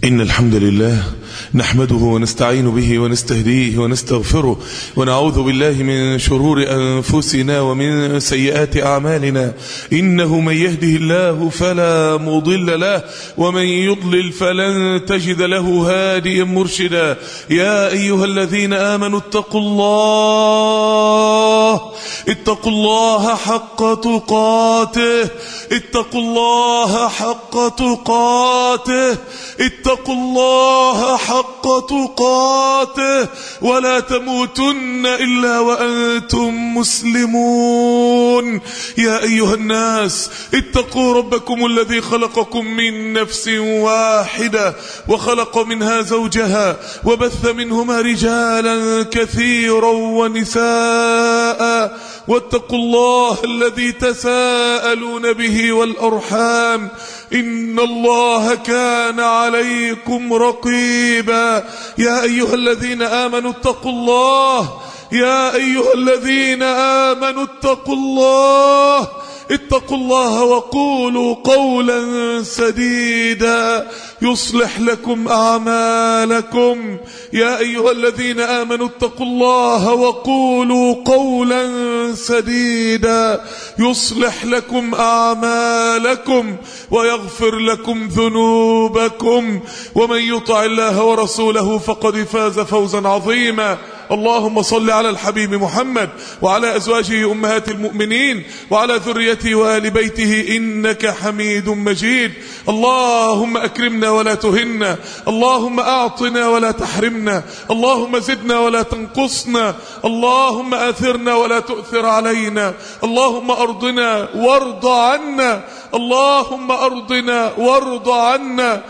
إن الحمد لله نحمده ونستعين به ونستهديه ونستغفره ونعوذ بالله من شرور أنفسنا ومن سيئات أعمالنا إنه من يهده الله فلا مضل له ومن يضلل فلن تجد له هاديا مرشدا يا أيها الذين آمنوا اتقوا الله اتقوا الله حق تقاته اتقوا الله حق تقاته اتقوا الله حق تقاته ولا تموتن إلا وأنتم مسلمون يا أيها الناس اتقوا ربكم الذي خلقكم من نفس واحدة وخلق منها زوجها وبث منهما رجالا كثيرا ونساء واتقوا الله الذي تساءلون به والأرحام إن الله كان عليكم رقيبا يا أيها الذين آمنوا اتقوا الله يا أيها الذين آمنوا اتقوا الله اتقوا الله وقولوا قولا سديدا يصلح لكم أعمالكم يا أيها الذين آمنوا اتقوا الله وقولوا قولا سديدا يصلح لكم أعمالكم ويغفر لكم ذنوبكم ومن يطع الله ورسوله فقد فاز فوزا عظيما اللهم صل على الحبيب محمد وعلى أزواجه أمهات المؤمنين وعلى ذريته وآل بيته إنك حميد مجيد اللهم أكرمنا ولا تهنا اللهم أعطنا ولا تحرمنا اللهم زدنا ولا تنقصنا اللهم آثرنا ولا تؤثر علينا اللهم أرضنا وارض عنا اللهم أرضنا وارض عنا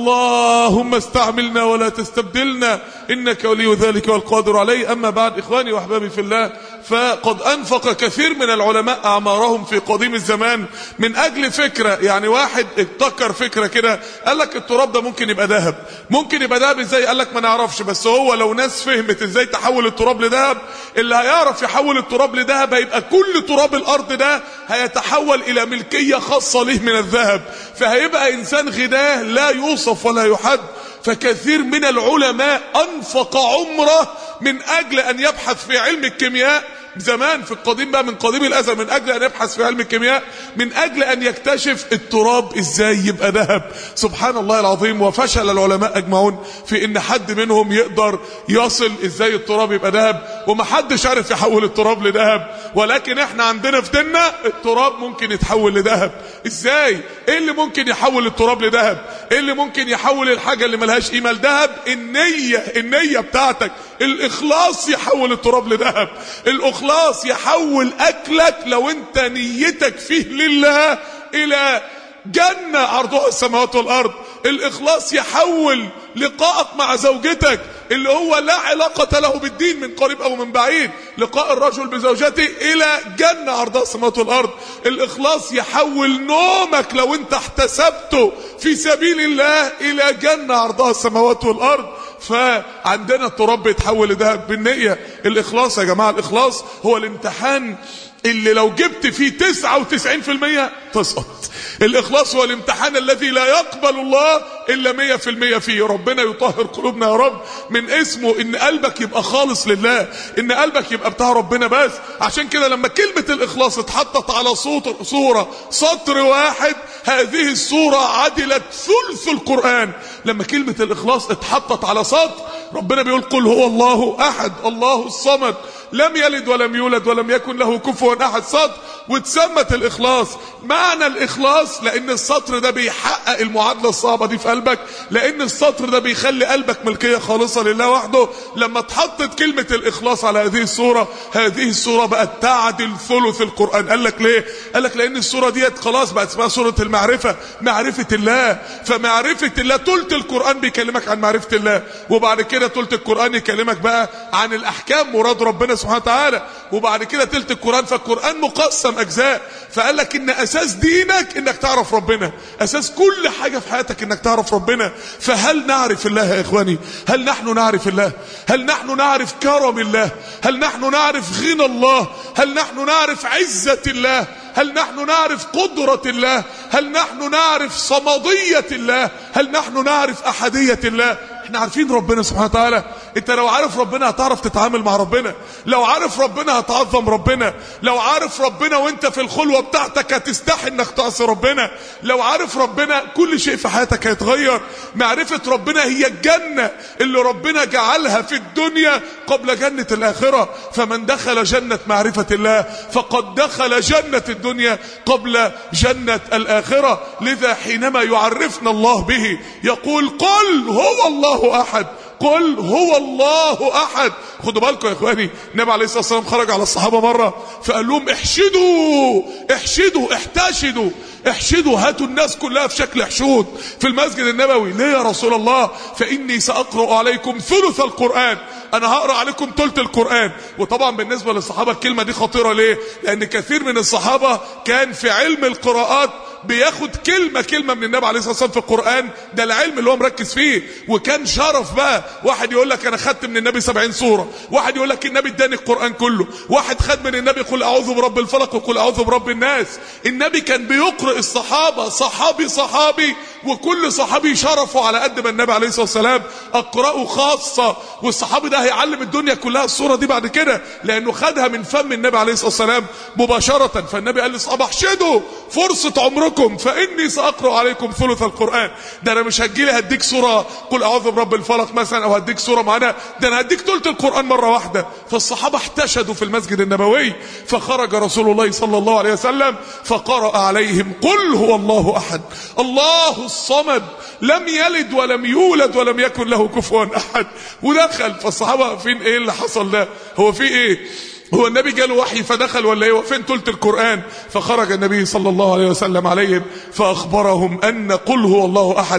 اللهم استعملنا ولا تستبدلنا إنك ولي ذلك والقادر عليه أما بعد إخواني وأحبابي في الله فقد أنفق كثير من العلماء أعمارهم في قديم الزمان من أجل فكرة يعني واحد ابتكر فكرة كده قال لك التراب ده ممكن يبقى ذهب ممكن يبقى ذهب ازاي قال لك ما نعرفش بس هو لو ناس فهمت ازاي تحول التراب لذهب اللي هيعرف يحول التراب لذهب هيبقى كل تراب الأرض ده هيتحول إلى ملكية خاصة له من الذهب فهيبقى إنسان غناه لا يوصف ولا يحد فكثير من العلماء أنفق عمره من أجل أن يبحث في علم الكيمياء زمان في القديم بقى من قديم الأزل من أجل أن يبحث في علم الكيمياء من أجل أن يكتشف التراب إزاي يبقى ذهب سبحان الله العظيم وفشل العلماء أجمعون في إن حد منهم يقدر يصل إزاي التراب يبقى ذهب ومحدش عارف يحول التراب لذهب ولكن احنا عندنا في ديننا التراب ممكن يتحول لذهب إزاي إيه اللي ممكن يحول التراب لذهب إيه اللي ممكن يحول الحاجة اللي ملهاش قيمة لذهب النية النية بتاعتك الإخلاص يحول التراب لذهب الإخلاص يحول أكلك لو أنت نيتك فيه لله إلى جنة عرضها السماوات والأرض الإخلاص يحول لقائك مع زوجتك اللي هو لا علاقة له بالدين من قريب أو من بعيد لقاء الرجل بزوجته إلى جنة عرضها السماوات والأرض الإخلاص يحول نومك لو أنت احتسبته في سبيل الله إلى جنة عرضها السماوات والأرض فعندنا التراب بيتحول لذهب بالنية الإخلاص يا جماعة الإخلاص هو الامتحان اللي لو جبت فيه 99% تسقط الإخلاص هو الامتحان الذي لا يقبل الله إلا 100% فيه ربنا يطهر قلوبنا يا رب من اسمه إن قلبك يبقى خالص لله إن قلبك يبقى بتاع ربنا بس عشان كده لما كلمة الإخلاص اتحطت على صوت صورة سطر واحد هذه الصورة عدلت ثلث القرآن لما كلمة الإخلاص اتحطت على سطر ربنا بيقول قل هو الله أحد الله الصمد لم يلد ولم يولد ولم يكن له كفوا أحد سطر واتسمت الإخلاص معنى الإخلاص لأن السطر ده بيحقق المعادلة الصعبة دي في قلبك لأن السطر ده بيخلي قلبك ملكية خالصة لله وحده لما اتحطت كلمة الإخلاص على هذه الصورة هذه الصورة بقت تعدل ثلث القرآن قال لك ليه قال لك لأن الصورة ديت خلاص بقت اسمها صورة المعرفة معرفة الله فمعرفة الله تلت القرآن بيكلمك عن معرفة الله وبعد كده تلت القرآن يكلمك بقى عن الأحكام مراد ربنا سبحانه وتعالى وبعد كده تلت القرآن فالقرآن مقسم أجزاء فقال لك إن أساس دينك إنك تعرف ربنا أساس كل حاجة في حياتك إنك تعرف ربنا فهل نعرف الله يا إخواني هل نحن نعرف الله هل نحن نعرف كرم الله هل نحن نعرف غنى الله هل نحن نعرف عزة الله هل نحن نعرف قدرة الله هل نحن نعرف صمدية الله هل نحن نعرف أحدية الله احنا عارفين ربنا سبحانه وتعالى انت لو عارف ربنا هتعرف تتعامل مع ربنا لو عارف ربنا هتعظم ربنا لو عارف ربنا وانت في الخلوة بتاعتك هتستحي انك تعصي ربنا لو عارف ربنا كل شيء في حياتك هيتغير معرفة ربنا هي الجنة اللي ربنا جعلها في الدنيا قبل جنة الآخرة فمن دخل جنة معرفة الله فقد دخل جنة الدنيا قبل جنة الآخرة لذا حينما يعرفنا الله به يقول قل هو الله أحد قل هو الله احد خدوا بالكم يا اخواني النبي عليه الصلاه والسلام خرج على الصحابه مره فقال لهم احشدوا احشدوا احتشدوا احشدوا هاتوا الناس كلها في شكل حشود في المسجد النبوي ليه يا رسول الله فاني ساقرا عليكم ثلث القران انا هقرا عليكم ثلث القران وطبعا بالنسبه للصحابه الكلمه دي خطيره ليه لان كثير من الصحابه كان في علم القراءات بياخد كلمة كلمة من النبي عليه الصلاة والسلام في القرآن ده العلم اللي هو مركز فيه وكان شرف بقى واحد يقول لك انا خدت من النبي سبعين سورة واحد يقول لك النبي اداني القرآن كله واحد خد من النبي قل اعوذ برب الفلق وقل اعوذ برب الناس النبي كان بيقرأ الصحابة صحابي صحابي وكل صحابي شرفه على قد ما النبي عليه الصلاة والسلام اقرأه خاصة والصحابي ده هيعلم الدنيا كلها الصورة دي بعد كده لانه خدها من فم النبي عليه الصلاة والسلام مباشرة فالنبي قال للصحابة احشدوا فرصة عمركم فاني ساقرأ عليكم ثلث القرآن ده انا مش هتجيلي هديك سورة قل اعوذ برب الفلق مثلا او هديك سورة معانا ده انا هديك ثلث القرآن مرة واحدة فالصحابة احتشدوا في المسجد النبوي فخرج رسول الله صلى الله عليه وسلم فقرأ عليهم قل هو الله احد الله الصمد لم يلد ولم يولد ولم يكن له كفوا احد ودخل فالصحابه فين ايه اللي حصل ده هو في ايه هو النبي جاله وحي فدخل ولا ايه فين تلت القرآن فخرج النبي صلى الله عليه وسلم عليهم فأخبرهم أن قل هو الله أحد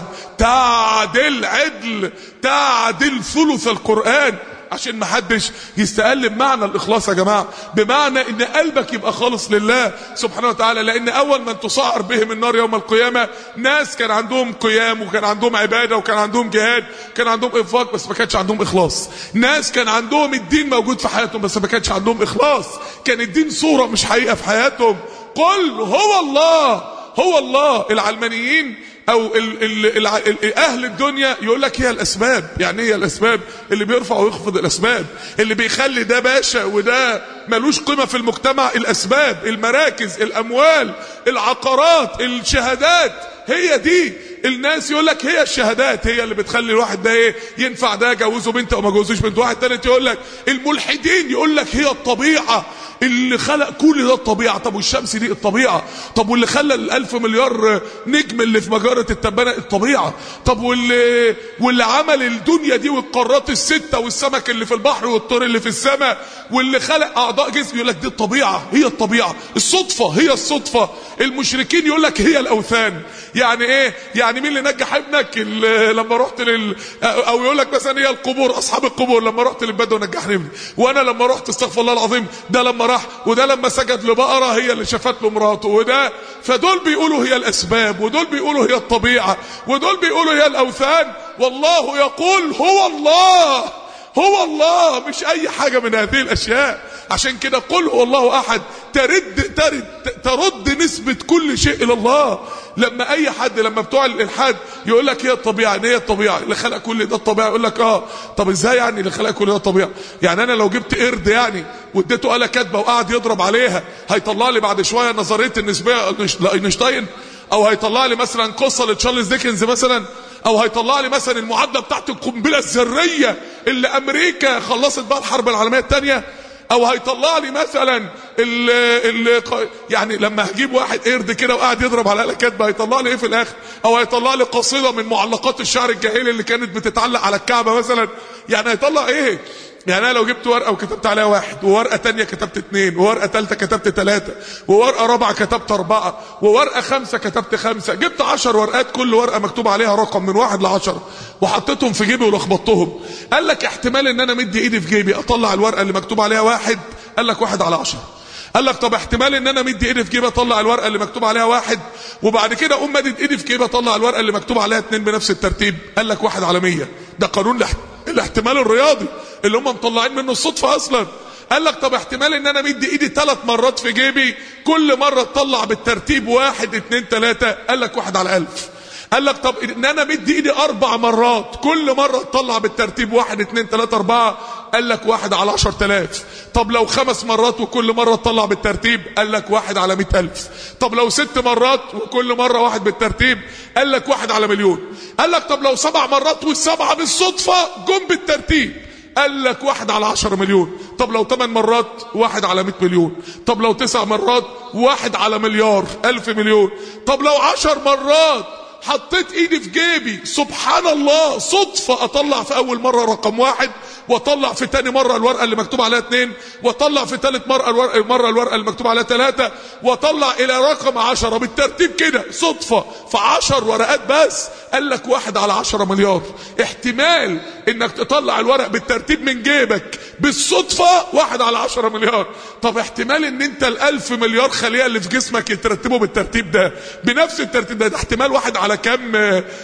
تعدل عدل تعدل ثلث القرآن عشان ما حدش يستقلب معنى الاخلاص يا جماعه بمعنى ان قلبك يبقى خالص لله سبحانه وتعالى لان اول من تسعر بهم النار يوم القيامه ناس كان عندهم قيام وكان عندهم عباده وكان عندهم جهاد كان عندهم انفاق بس ما كانش عندهم اخلاص ناس كان عندهم الدين موجود في حياتهم بس ما كانش عندهم اخلاص كان الدين صوره مش حقيقه في حياتهم قل هو الله هو الله العلمانيين او ال ال ال ال اهل الدنيا يقول لك هي الاسباب يعني هي الاسباب اللي بيرفع ويخفض الاسباب اللي بيخلي ده باشا وده ملوش قيمه في المجتمع الاسباب المراكز الاموال العقارات الشهادات هي دي الناس يقول لك هي الشهادات هي اللي بتخلي الواحد ده ايه ينفع ده جوزه بنت او ما جوزوش بنت واحد تالت يقول لك الملحدين يقول لك هي الطبيعه اللي خلق كل ده الطبيعه طب والشمس دي الطبيعه طب واللي خلى الالف مليار نجم اللي في مجره التبانه الطبيعه طب واللي واللي عمل الدنيا دي والقارات السته والسمك اللي في البحر والطير اللي في السماء واللي خلق اعضاء جسم يقول لك دي الطبيعه هي الطبيعه الصدفه هي الصدفه المشركين يقول لك هي الاوثان يعني ايه يعني مين اللي نجح ابنك لما رحت لل او يقول لك مثلا هي القبور اصحاب القبور لما رحت للبدو نجحني ابني وانا لما رحت استغفر الله العظيم ده لما راح وده لما سجد لبقره هي اللي شافت له مراته وده فدول بيقولوا هي الاسباب ودول بيقولوا هي الطبيعه ودول بيقولوا هي الاوثان والله يقول هو الله هو الله مش اي حاجه من هذه الاشياء عشان كده قل هو الله احد ترد ترد ترد نسبة كل شيء الى الله لما اي حد لما بتوع الالحاد يقول لك هي الطبيعة ان هي الطبيعة اللي خلق كل ده الطبيعة يقول لك اه طب ازاي يعني اللي خلق كل ده الطبيعة يعني انا لو جبت قرد يعني واديته آلة كاتبة وقعد يضرب عليها هيطلع لي بعد شوية نظرية النسبية لاينشتاين او هيطلع لي مثلا قصة لتشارلز ديكنز مثلا او هيطلع لي مثلا المعادله بتاعت القنبله الذريه اللي امريكا خلصت بقى الحرب العالميه الثانيه او هيطلع لي مثلا ال ال يعني لما هجيب واحد قرد كده وقاعد يضرب على كاتبه هيطلع لي ايه في الاخر او هيطلع لي قصيده من معلقات الشعر الجاهلي اللي كانت بتتعلق على الكعبه مثلا يعني هيطلع ايه يعني انا لو جبت ورقه وكتبت عليها واحد وورقه تانية كتبت اتنين وورقه تالتة كتبت تلاتة وورقه رابعه كتبت اربعه وورقه خمسه كتبت خمسه جبت عشر ورقات كل ورقه مكتوب عليها رقم من واحد لعشرة وحطيتهم في جيبي ولخبطتهم قال لك احتمال ان انا مدي ايدي في جيبي اطلع الورقه اللي مكتوب عليها واحد قال لك واحد على عشرة قال لك طب احتمال ان انا مدي ايدي في جيبي اطلع الورقه اللي مكتوب عليها واحد وبعد كده اقوم مدد ايدي في جيبي اطلع الورقه اللي مكتوب عليها اتنين بنفس الترتيب قال لك واحد على مية ده قانون الاحتمال الرياضي اللي هم مطلعين منه الصدفه اصلا قال لك طب احتمال ان انا مدي ايدي ثلاث مرات في جيبي كل مرة تطلع بالترتيب واحد اتنين تلاتة قال لك واحد على الف قال لك طب ان انا مدي ايدي اربع مرات كل مرة تطلع بالترتيب واحد اتنين تلاتة اربعة قال لك واحد على عشر تلاف طب لو خمس مرات وكل مرة تطلع بالترتيب قال لك واحد على مئة الف طب لو ست مرات وكل مرة واحد بالترتيب قال لك واحد على مليون قال لك طب لو سبع مرات والسبعة بالصدفة جم بالترتيب قال لك واحد على عشر مليون طب لو ثمان مرات واحد على مئة مليون طب لو تسع مرات واحد على مليار الف مليون طب لو عشر مرات حطيت ايدي في جيبي سبحان الله صدفة اطلع في اول مرة رقم واحد واطلع في تاني مرة الورقة اللي مكتوب عليها اتنين واطلع في تالت مرة الورقة, مرة الورقة اللي مكتوب عليها تلاتة واطلع الى رقم عشرة بالترتيب كده صدفة في عشر ورقات بس قال لك واحد على عشرة مليار احتمال انك تطلع الورق بالترتيب من جيبك بالصدفة واحد على عشرة مليار طب احتمال ان انت الالف مليار خلية اللي في جسمك يترتبوا بالترتيب ده بنفس الترتيب ده, ده احتمال واحد على كام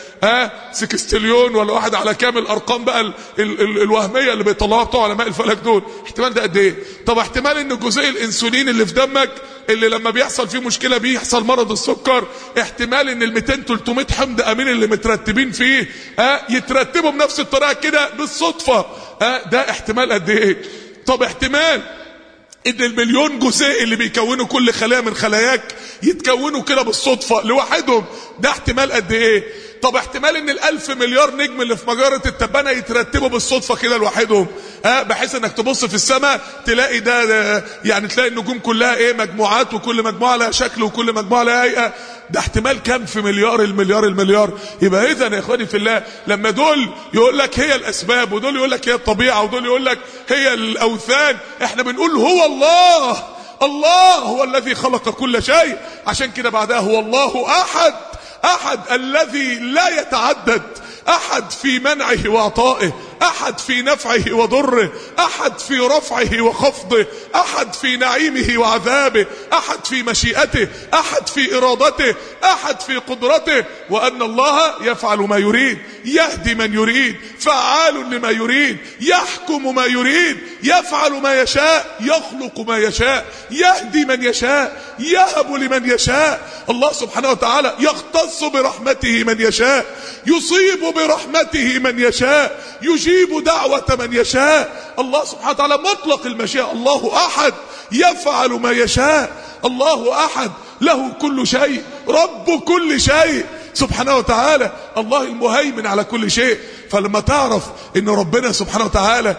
ها سكستليون ولا واحد على كام الارقام بقى ال ال ال الوهميه اللي بيطلعوها بتوع علماء الفلك دول احتمال ده قد ايه طب احتمال ان جزيء الانسولين اللي في دمك اللي لما بيحصل فيه مشكله بيه يحصل مرض السكر احتمال ان ال 200 300 حمض امين اللي مترتبين فيه ها يترتبوا بنفس الطريقه كده بالصدفه ها ده احتمال قد ايه طب احتمال ان المليون جزيء اللي بيكونوا كل خلايا من خلاياك يتكونوا كده بالصدفة لوحدهم ده احتمال قد ايه طب احتمال ان الالف مليار نجم اللي في مجرة التبانة يترتبوا بالصدفة كده لوحدهم ها بحيث انك تبص في السماء تلاقي ده, ده يعني تلاقي النجوم كلها ايه مجموعات وكل مجموعة لها شكل وكل مجموعة لها هيئة ده احتمال كام في مليار المليار المليار يبقى اذا يا اخواني في الله لما دول يقول لك هي الاسباب ودول يقول لك هي الطبيعة ودول يقول لك هي الاوثان احنا بنقول هو الله الله هو الذي خلق كل شيء عشان كده بعدها هو الله احد احد الذي لا يتعدد احد في منعه وعطائه احد في نفعه وضره احد في رفعه وخفضه احد في نعيمه وعذابه احد في مشيئته احد في ارادته احد في قدرته وان الله يفعل ما يريد يهدي من يريد فعال لما يريد يحكم ما يريد يفعل ما يشاء يخلق ما يشاء يهدي من يشاء يهب لمن يشاء الله سبحانه وتعالى يختص برحمته من يشاء يصيب برحمته من يشاء يجيب دعوة من يشاء الله سبحانه وتعالى مطلق المشيئة الله أحد يفعل ما يشاء الله أحد له كل شيء رب كل شيء سبحانه وتعالى الله المهيمن على كل شيء فلما تعرف ان ربنا سبحانه وتعالى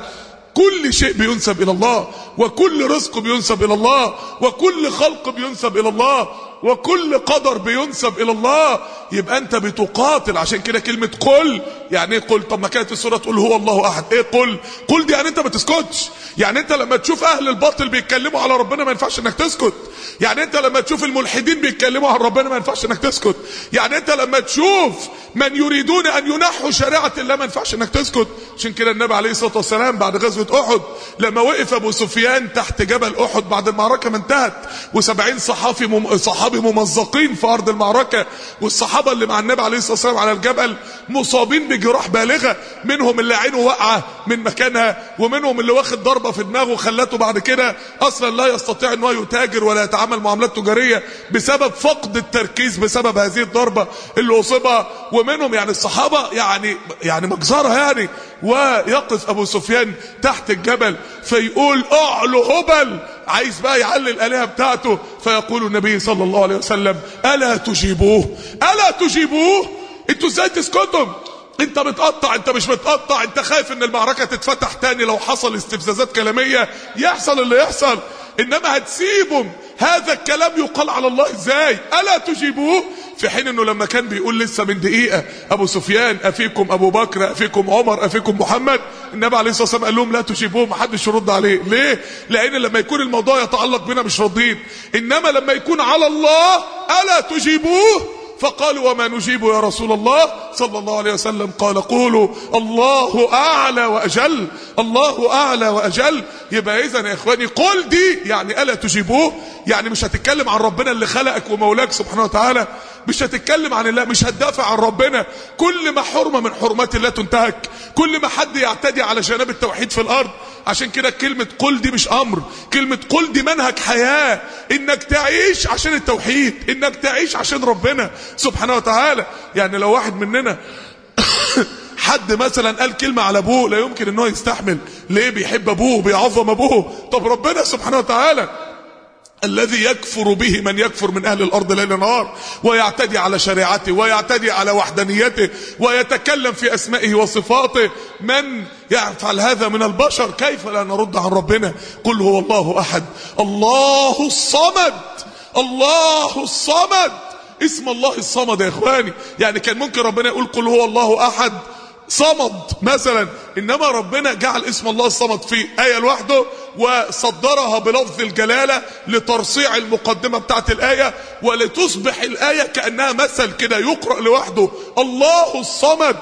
كل شيء بينسب الى الله وكل رزق بينسب الى الله وكل خلق بينسب الى الله وكل قدر بينسب الى الله يبقى انت بتقاتل عشان كده كلمة قل يعني ايه قل طب ما كانت السورة تقول هو الله احد ايه قل قل دي يعني انت ما تسكتش يعني انت لما تشوف اهل الباطل بيتكلموا على ربنا ما ينفعش انك تسكت يعني انت لما تشوف الملحدين بيتكلموا عن ربنا ما ينفعش انك تسكت يعني انت لما تشوف من يريدون ان ينحوا شريعة الله ما ينفعش انك تسكت عشان كده النبي عليه الصلاة والسلام بعد غزوة احد لما وقف ابو سفيان تحت جبل احد بعد المعركة ما انتهت وسبعين صحافي مم... صحابي ممزقين في ارض المعركة والصحابة اللي مع النبي عليه الصلاة والسلام على الجبل مصابين بجراح بالغة منهم اللي عينه واقعة من مكانها ومنهم اللي واخد ضربة في دماغه خلته بعد كده اصلا لا يستطيع ان هو يتاجر ولا يتعامل معاملات تجارية بسبب فقد التركيز بسبب هذه الضربة اللي اصيبها ومنهم يعني الصحابة يعني يعني مجزرة يعني ويقف ابو سفيان تحت الجبل فيقول اعلو هبل عايز بقى يعلي الالهه بتاعته فيقول النبي صلى الله عليه وسلم الا تجيبوه الا تجيبوه انتوا ازاي تسكتوا انت بتقطع انت مش بتقطع انت خايف ان المعركة تتفتح تاني لو حصل استفزازات كلامية يحصل اللي يحصل انما هتسيبهم هذا الكلام يقال على الله ازاي الا تجيبوه في حين انه لما كان بيقول لسه من دقيقة ابو سفيان افيكم ابو بكر افيكم عمر افيكم محمد النبي عليه الصلاة والسلام قال لهم لا تجيبوه محدش يرد عليه ليه لان لما يكون الموضوع يتعلق بنا مش راضين انما لما يكون على الله الا تجيبوه فقالوا وما نجيب يا رسول الله صلى الله عليه وسلم قال قولوا الله أعلى وأجل الله أعلى وأجل يبقى إذا يا إخواني قل دي يعني ألا تجيبوه يعني مش هتتكلم عن ربنا اللي خلقك ومولاك سبحانه وتعالى مش هتتكلم عن الله مش هتدافع عن ربنا كل ما حرمة من حرمات الله تنتهك كل ما حد يعتدي على جناب التوحيد في الأرض عشان كده كلمة قل دي مش امر كلمة قل دي منهج حياة انك تعيش عشان التوحيد انك تعيش عشان ربنا سبحانه وتعالى يعني لو واحد مننا حد مثلا قال كلمة على ابوه لا يمكن ان هو يستحمل ليه بيحب ابوه بيعظم ابوه طب ربنا سبحانه وتعالى الذي يكفر به من يكفر من أهل الأرض ليل نهار ويعتدي على شريعته ويعتدي على وحدانيته ويتكلم في أسمائه وصفاته من يفعل هذا من البشر كيف لا نرد عن ربنا قل هو الله أحد الله الصمد الله الصمد اسم الله الصمد يا إخواني يعني كان ممكن ربنا يقول قل هو الله أحد صمد مثلا انما ربنا جعل اسم الله الصمد في آية لوحده وصدرها بلفظ الجلالة لترصيع المقدمة بتاعت الآية ولتصبح الآية كأنها مثل كده يقرأ لوحده الله الصمد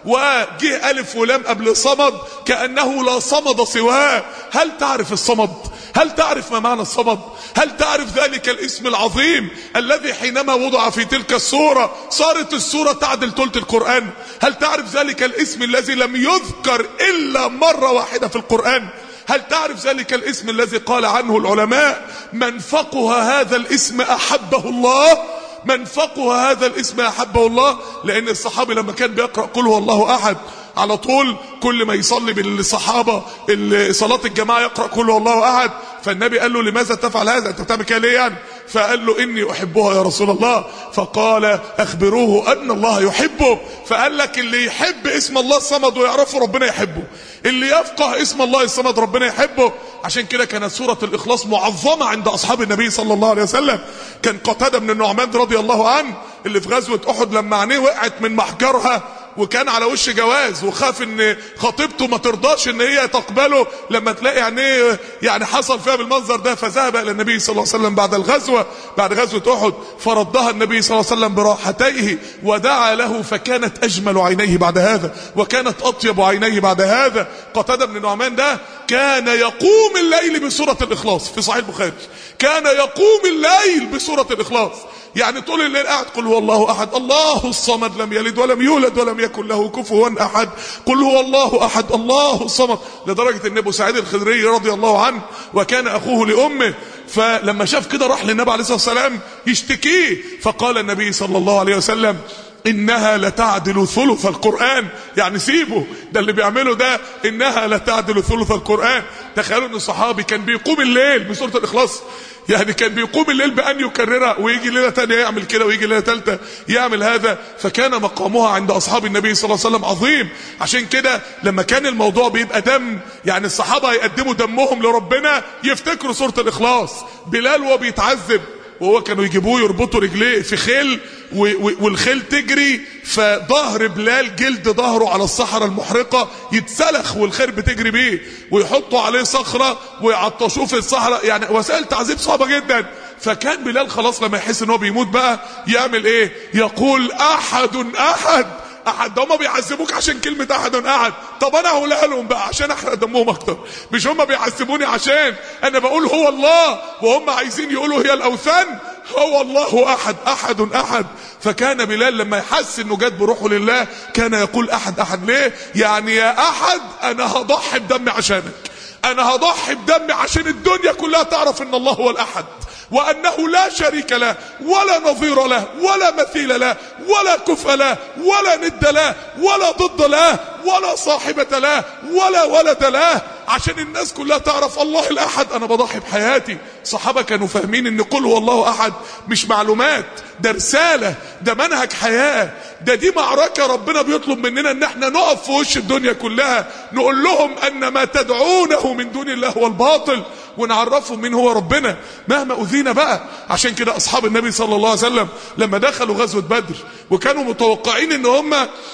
وجه ألف ولام قبل صمد كأنه لا صمد سواه هل تعرف الصمد هل تعرف ما معنى الصمد هل تعرف ذلك الاسم العظيم الذي حينما وضع في تلك السورة صارت السورة تعدل ثلث القرآن هل تعرف ذلك الاسم الذي لم يذكر إلا مرة واحدة في القرآن هل تعرف ذلك الاسم الذي قال عنه العلماء من فقه هذا الاسم أحبه الله من فقه هذا الاسم أحبه الله لأن الصحابي لما كان بيقرأ قل هو الله أحد على طول كل ما يصلي بالصحابة صلاة الجماعة يقرأ قل هو الله أحد فالنبي قال له لماذا تفعل هذا انت بتعمل كده ليه يعني فقال له اني احبها يا رسول الله فقال اخبروه ان الله يحبه فقال لك اللي يحب اسم الله الصمد ويعرفه ربنا يحبه اللي يفقه اسم الله الصمد ربنا يحبه عشان كده كانت سورة الاخلاص معظمة عند اصحاب النبي صلى الله عليه وسلم كان قتادة بن النعمان رضي الله عنه اللي في غزوة احد لما عينيه وقعت من محجرها وكان على وش جواز وخاف ان خطيبته ما ترضاش ان هي تقبله لما تلاقي يعني يعني حصل فيها بالمنظر ده فذهب الى النبي صلى الله عليه وسلم بعد الغزوه بعد غزوه احد فردها النبي صلى الله عليه وسلم براحتيه ودعا له فكانت اجمل عينيه بعد هذا وكانت اطيب عينيه بعد هذا قتاده بن نعمان ده كان يقوم الليل بسوره الاخلاص في صحيح البخاري كان يقوم الليل بسوره الاخلاص يعني طول الليل قاعد قل هو الله احد الله الصمد لم يلد ولم يولد ولم يكن له كفوا احد قل هو الله احد الله الصمد لدرجه ان ابو سعيد الخدري رضي الله عنه وكان اخوه لامه فلما شاف كده راح للنبي عليه الصلاه والسلام يشتكيه فقال النبي صلى الله عليه وسلم انها لتعدل ثلث القرآن يعني سيبه ده اللي بيعمله ده انها لتعدل ثلث القرآن تخيلوا ان الصحابي كان بيقوم الليل بسورة الاخلاص يعني كان بيقوم الليل بأن يكررها ويجي ليلة تانية يعمل كده ويجي ليلة تالتة يعمل هذا فكان مقامها عند أصحاب النبي صلى الله عليه وسلم عظيم عشان كده لما كان الموضوع بيبقى دم يعني الصحابة يقدموا دمهم لربنا يفتكروا سورة الإخلاص بلال وهو بيتعذب وهو كانوا يجيبوه يربطوا رجليه في خيل والخيل تجري فظهر بلال جلد ظهره على الصحراء المحرقة يتسلخ والخيل بتجري بيه ويحطوا عليه صخرة ويعطشوه في الصحراء يعني وسائل تعذيب صعبة جدا فكان بلال خلاص لما يحس ان هو بيموت بقى يعمل ايه يقول احد احد احد ده هم بيعذبوك عشان كلمة احد احد طب انا هقولها لهم بقى عشان احرق دمهم اكتر مش هم بيعذبوني عشان انا بقول هو الله وهم عايزين يقولوا هي الاوثان هو الله احد احد احد فكان بلال لما يحس انه جد بروحه لله كان يقول احد احد ليه يعني يا احد انا هضحي بدمي عشانك انا هضحي بدمي عشان الدنيا كلها تعرف ان الله هو الاحد وأنه لا شريك له ولا نظير له ولا مثيل له ولا كفء له ولا ند له ولا ضد له ولا صاحبة له ولا ولد له عشان الناس كلها تعرف الله الأحد أنا بضحي بحياتي صحابة كانوا فاهمين ان قل هو الله أحد مش معلومات ده رسالة ده منهج حياة ده دي معركة ربنا بيطلب مننا ان احنا نقف في وش الدنيا كلها نقول لهم ان ما تدعونه من دون الله هو الباطل ونعرفهم مين هو ربنا مهما أذينا بقى عشان كده أصحاب النبي صلى الله عليه وسلم لما دخلوا غزوة بدر وكانوا متوقعين ان هم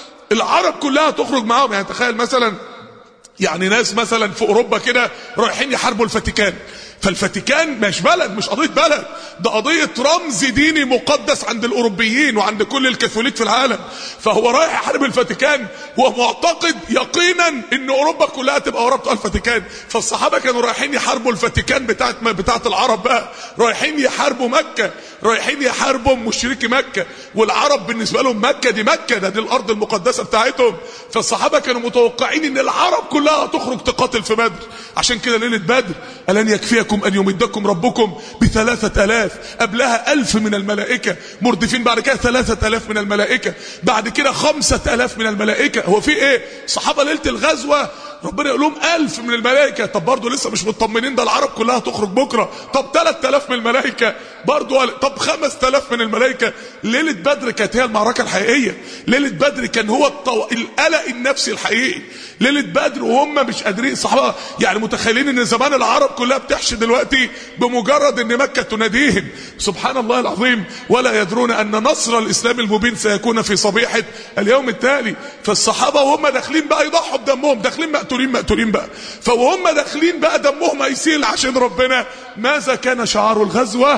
العرب كلها تخرج معاهم يعني تخيل مثلا يعني ناس مثلا في اوروبا كده رايحين يحاربوا الفاتيكان فالفاتيكان مش بلد مش قضيه بلد ده قضيه رمز ديني مقدس عند الاوروبيين وعند كل الكاثوليك في العالم فهو رايح يحارب الفاتيكان ومعتقد يقينا ان اوروبا كلها تبقى ورا بتوع الفاتيكان فالصحابه كانوا رايحين يحاربوا الفاتيكان بتاعت بتاعت العرب بقى رايحين يحاربوا مكه رايحين يحاربوا مشركي مكه والعرب بالنسبه لهم مكه دي مكه ده دي الارض المقدسه بتاعتهم فالصحابه كانوا متوقعين ان العرب كلها تخرج تقاتل في بدر عشان كده ليله بدر الان يكفيكم ان يمدكم ربكم بثلاثه الاف قبلها الف من الملائكه مردفين بعد كده ثلاثه الاف من الملائكه بعد كده خمسه الاف من الملائكه هو في ايه صحابه ليله الغزوه ربنا يقول لهم ألف من الملائكة طب برضه لسه مش مطمنين ده العرب كلها تخرج بكرة طب 3000 من الملائكة برضه طب 5000 من الملائكة ليلة بدر كانت هي المعركة الحقيقية ليلة بدر كان هو الطو... القلق النفسي الحقيقي ليلة بدر وهم مش قادرين الصحابة يعني متخيلين ان زمان العرب كلها بتحشي دلوقتي بمجرد ان مكة تناديهم سبحان الله العظيم ولا يدرون ان نصر الاسلام المبين سيكون في صبيحة اليوم التالي فالصحابة وهم داخلين بقى يضحوا بدمهم داخلين مقتولين مقتولين بقى فوهم داخلين بقى دمهم هيسيل عشان ربنا ماذا كان شعار الغزوة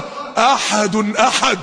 احد احد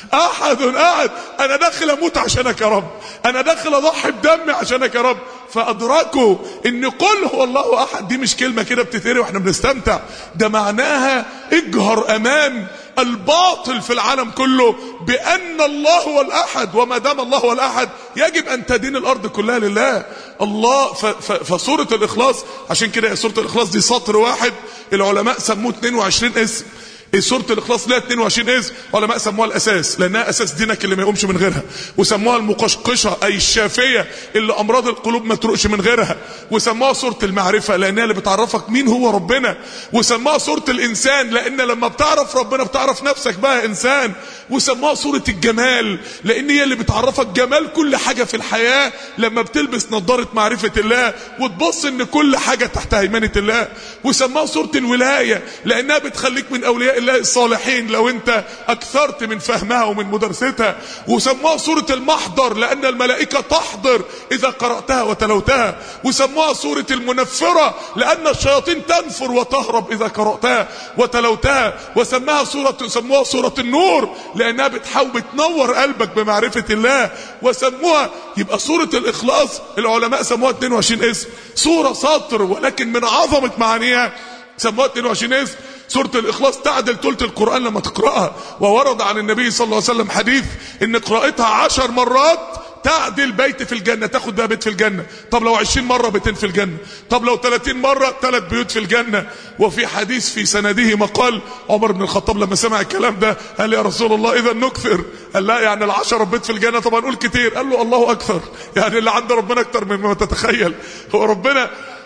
احد احد انا داخل اموت عشانك يا رب انا داخل اضحي بدمي عشانك يا رب فادركوا ان قل هو الله احد دي مش كلمه كده بتتقري واحنا بنستمتع ده معناها اجهر امام الباطل في العالم كله بان الله هو الاحد وما دام الله هو الاحد يجب ان تدين الارض كلها لله الله ف ف فسوره الاخلاص عشان كده سوره الاخلاص دي سطر واحد العلماء سموه 22 اسم سوره الاخلاص لها 22 اسم علماء سموها الاساس لانها اساس دينك اللي ما يقومش من غيرها وسموها المقشقشه اي الشافيه اللي امراض القلوب ما تروقش من غيرها وسموها سوره المعرفه لانها اللي بتعرفك مين هو ربنا وسموها سوره الانسان لان لما بتعرف ربنا بتعرف نفسك بقى انسان وسموها سوره الجمال لان هي اللي بتعرفك جمال كل حاجه في الحياه لما بتلبس نظاره معرفه الله وتبص ان كل حاجه تحت هيمنه الله وسموها سوره الولايه لانها بتخليك من اولياء الله الصالحين لو انت اكثرت من فهمها ومن مدرستها وسموها سورة المحضر لان الملائكة تحضر اذا قرأتها وتلوتها وسموها سورة المنفرة لان الشياطين تنفر وتهرب اذا قرأتها وتلوتها وسماها سورة سموها سورة النور لانها بتحاول بتنور قلبك بمعرفة الله وسموها يبقى سورة الاخلاص العلماء سموها 22 اسم سورة سطر ولكن من عظمة معانيها سموها 22 اسم سورة الإخلاص تعدل ثلث القرآن لما تقرأها وورد عن النبي صلى الله عليه وسلم حديث إن قراءتها عشر مرات تعدل بيت في الجنة تاخد بقى بيت في الجنة طب لو عشرين مرة بيتين في الجنة طب لو ثلاثين مرة ثلاث بيوت في الجنة وفي حديث في سنده مقال عمر بن الخطاب لما سمع الكلام ده قال يا رسول الله إذا نكثر قال لا يعني العشرة بيت في الجنة طبعا نقول كتير قال له الله أكثر يعني اللي عند ربنا أكثر مما تتخيل هو ربنا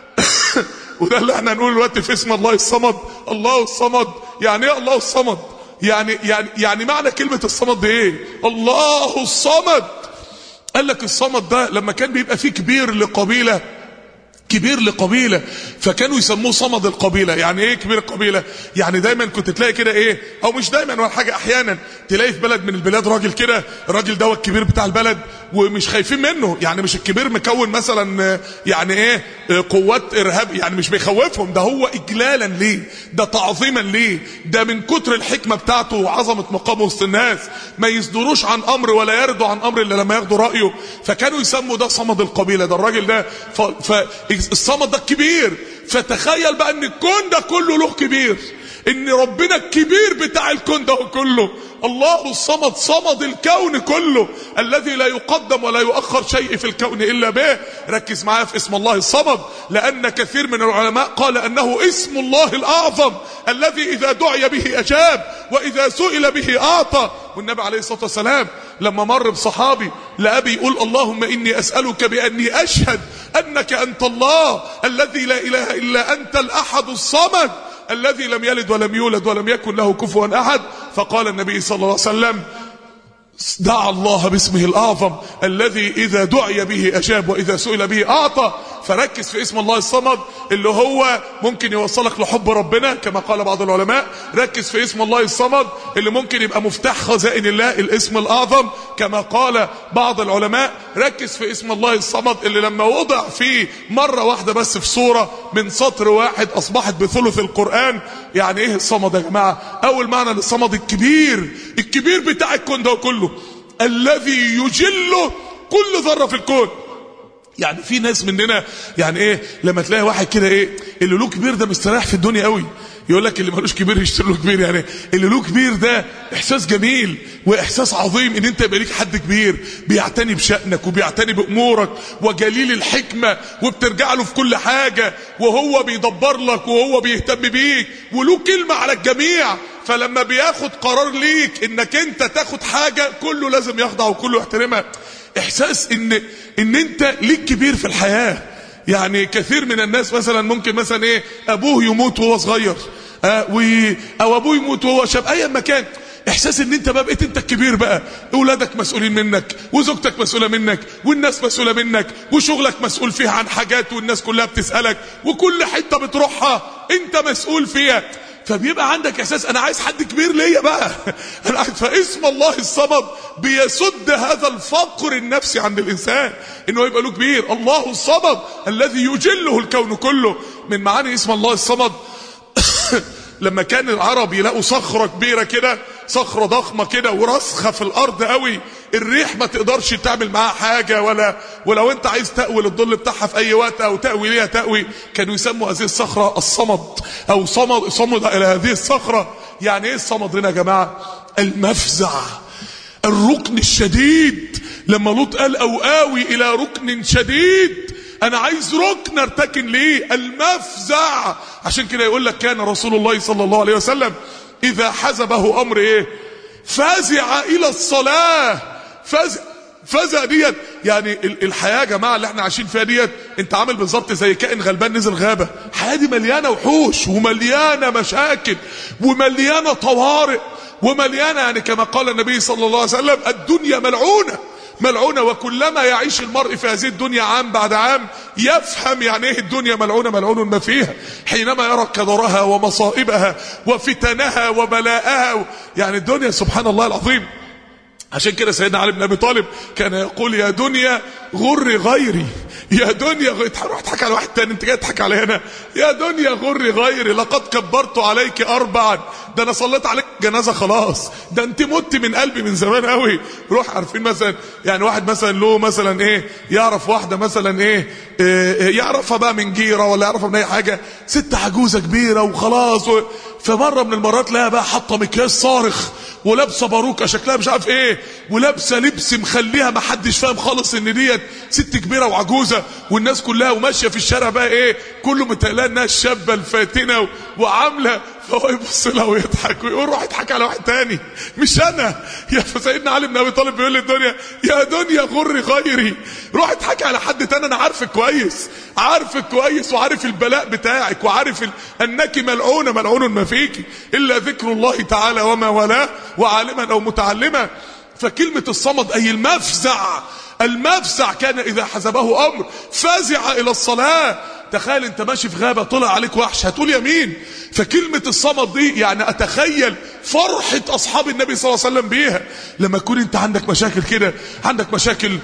وده اللي احنا هنقول دلوقتي في اسم الله الصمد الله الصمد يعني ايه الله الصمد يعني يعني يعني معنى كلمه الصمد دي ايه الله الصمد قال لك الصمد ده لما كان بيبقى فيه كبير لقبيله كبير لقبيلة فكانوا يسموه صمد القبيلة يعني ايه كبير القبيلة يعني دايما كنت تلاقي كده ايه او مش دايما ولا حاجة احيانا تلاقي في بلد من البلاد راجل كده الراجل ده الكبير بتاع البلد ومش خايفين منه يعني مش الكبير مكون مثلا يعني ايه قوات ارهاب يعني مش بيخوفهم ده هو اجلالا ليه ده تعظيما ليه ده من كتر الحكمة بتاعته وعظمة مقامه وسط الناس ما يصدروش عن امر ولا يردوا عن امر الا لما ياخدوا رايه فكانوا يسموا ده صمد القبيلة ده الراجل ده ف... ف... الصمد ده الكبير فتخيل بقى ان الكون ده كله له كبير ان ربنا الكبير بتاع الكون ده كله الله الصمد صمد الكون كله الذي لا يقدم ولا يؤخر شيء في الكون الا به ركز معايا في اسم الله الصمد لان كثير من العلماء قال انه اسم الله الاعظم الذي اذا دعي به اجاب واذا سئل به اعطى والنبي عليه الصلاه والسلام لما مر بصحابي لابي يقول اللهم اني اسالك باني اشهد انك انت الله الذي لا اله الا انت الاحد الصمد الذي لم يلد ولم يولد ولم يكن له كفوا احد فقال النبي صلى الله عليه وسلم دعا الله باسمه الاعظم الذي اذا دعي به اجاب واذا سئل به اعطى فركز في اسم الله الصمد اللي هو ممكن يوصلك لحب ربنا كما قال بعض العلماء ركز في اسم الله الصمد اللي ممكن يبقى مفتاح خزائن الله الاسم الاعظم كما قال بعض العلماء ركز في اسم الله الصمد اللي لما وضع فيه مرة واحدة بس في صورة من سطر واحد اصبحت بثلث القرآن يعني ايه الصمد يا جماعة اول معنى للصمد الكبير الكبير بتاع الكون ده كله الذي يجله كل ذرة في الكون يعني في ناس مننا يعني ايه لما تلاقي واحد كده ايه اللي له كبير ده مستريح في الدنيا قوي يقول لك اللي ملوش كبير يشتري له كبير يعني اللي له كبير ده احساس جميل واحساس عظيم ان انت يبقى ليك حد كبير بيعتني بشأنك وبيعتني بامورك وجليل الحكمة وبترجع له في كل حاجة وهو بيدبر لك وهو بيهتم بيك وله كلمة على الجميع فلما بياخد قرار ليك انك انت تاخد حاجة كله لازم يخضع وكله يحترمها احساس ان ان انت ليك كبير في الحياة يعني كثير من الناس مثلا ممكن مثلا ايه ابوه يموت وهو صغير آه و او ابوه يموت وهو شاب ايا ما كان احساس ان انت بقى بقيت انت الكبير بقى اولادك مسؤولين منك وزوجتك مسؤوله منك والناس مسؤوله منك وشغلك مسؤول فيها عن حاجات والناس كلها بتسالك وكل حته بتروحها انت مسؤول فيها فبيبقى عندك احساس انا عايز حد كبير ليا بقى انا عايز فاسم الله الصمد بيسد هذا الفقر النفسي عند الانسان انه يبقى له كبير الله الصمد الذي يجله الكون كله من معاني اسم الله الصمد لما كان العرب يلاقوا صخرة كبيرة كده صخرة ضخمة كده وراسخة في الارض قوي الريح ما تقدرش تعمل معاها حاجة ولا ولو انت عايز تأوي الظل بتاعها في اي وقت او تأوي ليها تأوي كانوا يسموا هذه الصخرة الصمد او صمد صمد الى هذه الصخرة يعني ايه الصمد هنا يا جماعة المفزع الركن الشديد لما لوط قال او اوي الى ركن شديد انا عايز ركن ارتكن ليه المفزع عشان كده يقول لك كان رسول الله صلى الله عليه وسلم اذا حزبه امر ايه فزع الى الصلاة فزع فزع ديت يعني الحياة يا جماعة اللي احنا عايشين فيها ديت انت عامل بالظبط زي كائن غلبان نزل غابة الحياة دي مليانة وحوش ومليانة مشاكل ومليانة طوارئ ومليانة يعني كما قال النبي صلى الله عليه وسلم الدنيا ملعونة ملعونة وكلما يعيش المرء في هذه الدنيا عام بعد عام يفهم يعني ايه الدنيا ملعونة ملعون ما فيها حينما يرى كدرها ومصائبها وفتنها وبلاءها يعني الدنيا سبحان الله العظيم عشان كده سيدنا علي بن ابي طالب كان يقول يا دنيا غر غيري يا دنيا غير روح تضحك على واحد تاني انت جاي تضحك علي هنا يا دنيا غر غيري لقد كبرت عليك اربعا ده انا صليت عليك جنازه خلاص ده انت مت من قلبي من زمان قوي روح عارفين مثلا يعني واحد مثلا له مثلا ايه يعرف واحده مثلا ايه, إيه يعرفها بقى من جيره ولا يعرفها من اي حاجه ست عجوزه كبيره وخلاص و... فمره من المرات لها بقى حاطه مكياج صارخ ولابسه باروكه شكلها مش عارف ايه ولابسه لبس مخليها ما حدش فاهم خالص ان ديت ست كبيره وعجوزه والناس كلها وماشيه في الشارع بقى ايه كله متقلقه انها الشابه الفاتنه وعامله فهو يبص لها ويضحك ويقول روح اضحك على واحد تاني مش انا يا سيدنا علي بن ابي طالب بيقول للدنيا يا دنيا غر غيري روح اضحك على حد تاني انا عارفك كويس عارفك كويس وعارف البلاء بتاعك وعارف ال... انك ملعونه ملعون ما فيك الا ذكر الله تعالى وما ولاه وعالما او متعلما فكلمه الصمد اي المفزع المفزع كان اذا حزبه امر فزع الى الصلاه تخيل انت ماشي في غابة طلع عليك وحش هتقول يمين فكلمة الصمد دي يعني اتخيل فرحة اصحاب النبي صلى الله عليه وسلم بيها لما يكون انت عندك مشاكل كده عندك مشاكل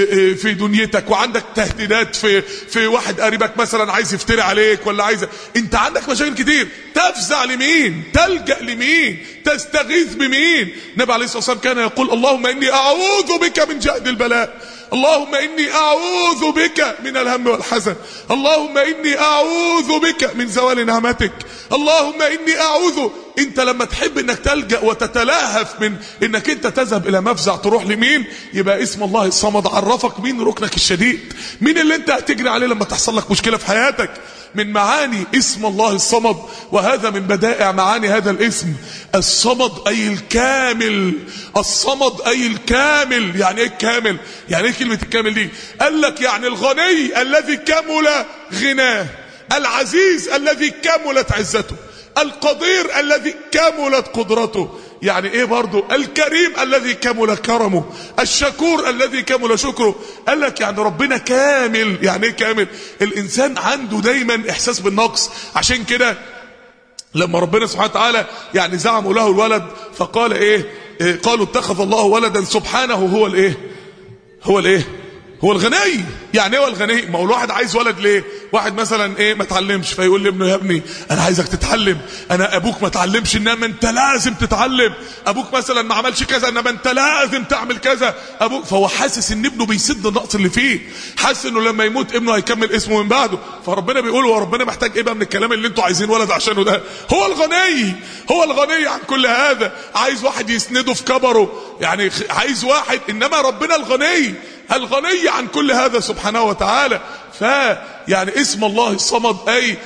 في دنيتك وعندك تهديدات في في واحد قريبك مثلا عايز يفتري عليك ولا عايز انت عندك مشاكل كتير تفزع لمين تلجأ لمين تستغيث بمين النبي عليه الصلاة والسلام كان يقول اللهم اني اعوذ بك من جهد البلاء اللهم إني أعوذ بك من الهم والحزن اللهم إني أعوذ بك من زوال نعمتك اللهم إني أعوذ انت لما تحب انك تلجأ وتتلهف من انك انت تذهب الى مفزع تروح لمين يبقى اسم الله الصمد عرفك مين ركنك الشديد مين اللي انت هتجري عليه لما تحصل لك مشكلة في حياتك من معاني اسم الله الصمد وهذا من بدائع معاني هذا الاسم الصمد أي الكامل الصمد أي الكامل يعني ايه الكامل يعني ايه كلمة الكامل دي قال لك يعني الغني الذي كمل غناه العزيز الذي كملت عزته القدير الذي كملت قدرته يعني ايه برضو الكريم الذي كمل كرمه الشكور الذي كمل شكره قال لك يعني ربنا كامل يعني ايه كامل الانسان عنده دايما احساس بالنقص عشان كده لما ربنا سبحانه وتعالى يعني زعموا له الولد فقال ايه, إيه قالوا اتخذ الله ولدا سبحانه هو الايه هو الايه هو الغني يعني ايه هو الغني ما هو الواحد عايز ولد ليه واحد مثلا ايه ما اتعلمش فيقول لابنه يا ابني انا عايزك تتعلم انا ابوك ما اتعلمش انما انت لازم تتعلم ابوك مثلا ما عملش كذا انما انت لازم تعمل كذا ابوك فهو حاسس ان ابنه بيسد النقص اللي فيه حاسس انه لما يموت ابنه هيكمل اسمه من بعده فربنا بيقول هو ربنا محتاج ايه بقى من الكلام اللي انتوا عايزين ولد عشانه ده هو الغني هو الغني عن كل هذا عايز واحد يسنده في كبره يعني عايز واحد انما ربنا الغني الغني عن كل هذا سبحانه وتعالى ف يعني اسم الله الصمد اي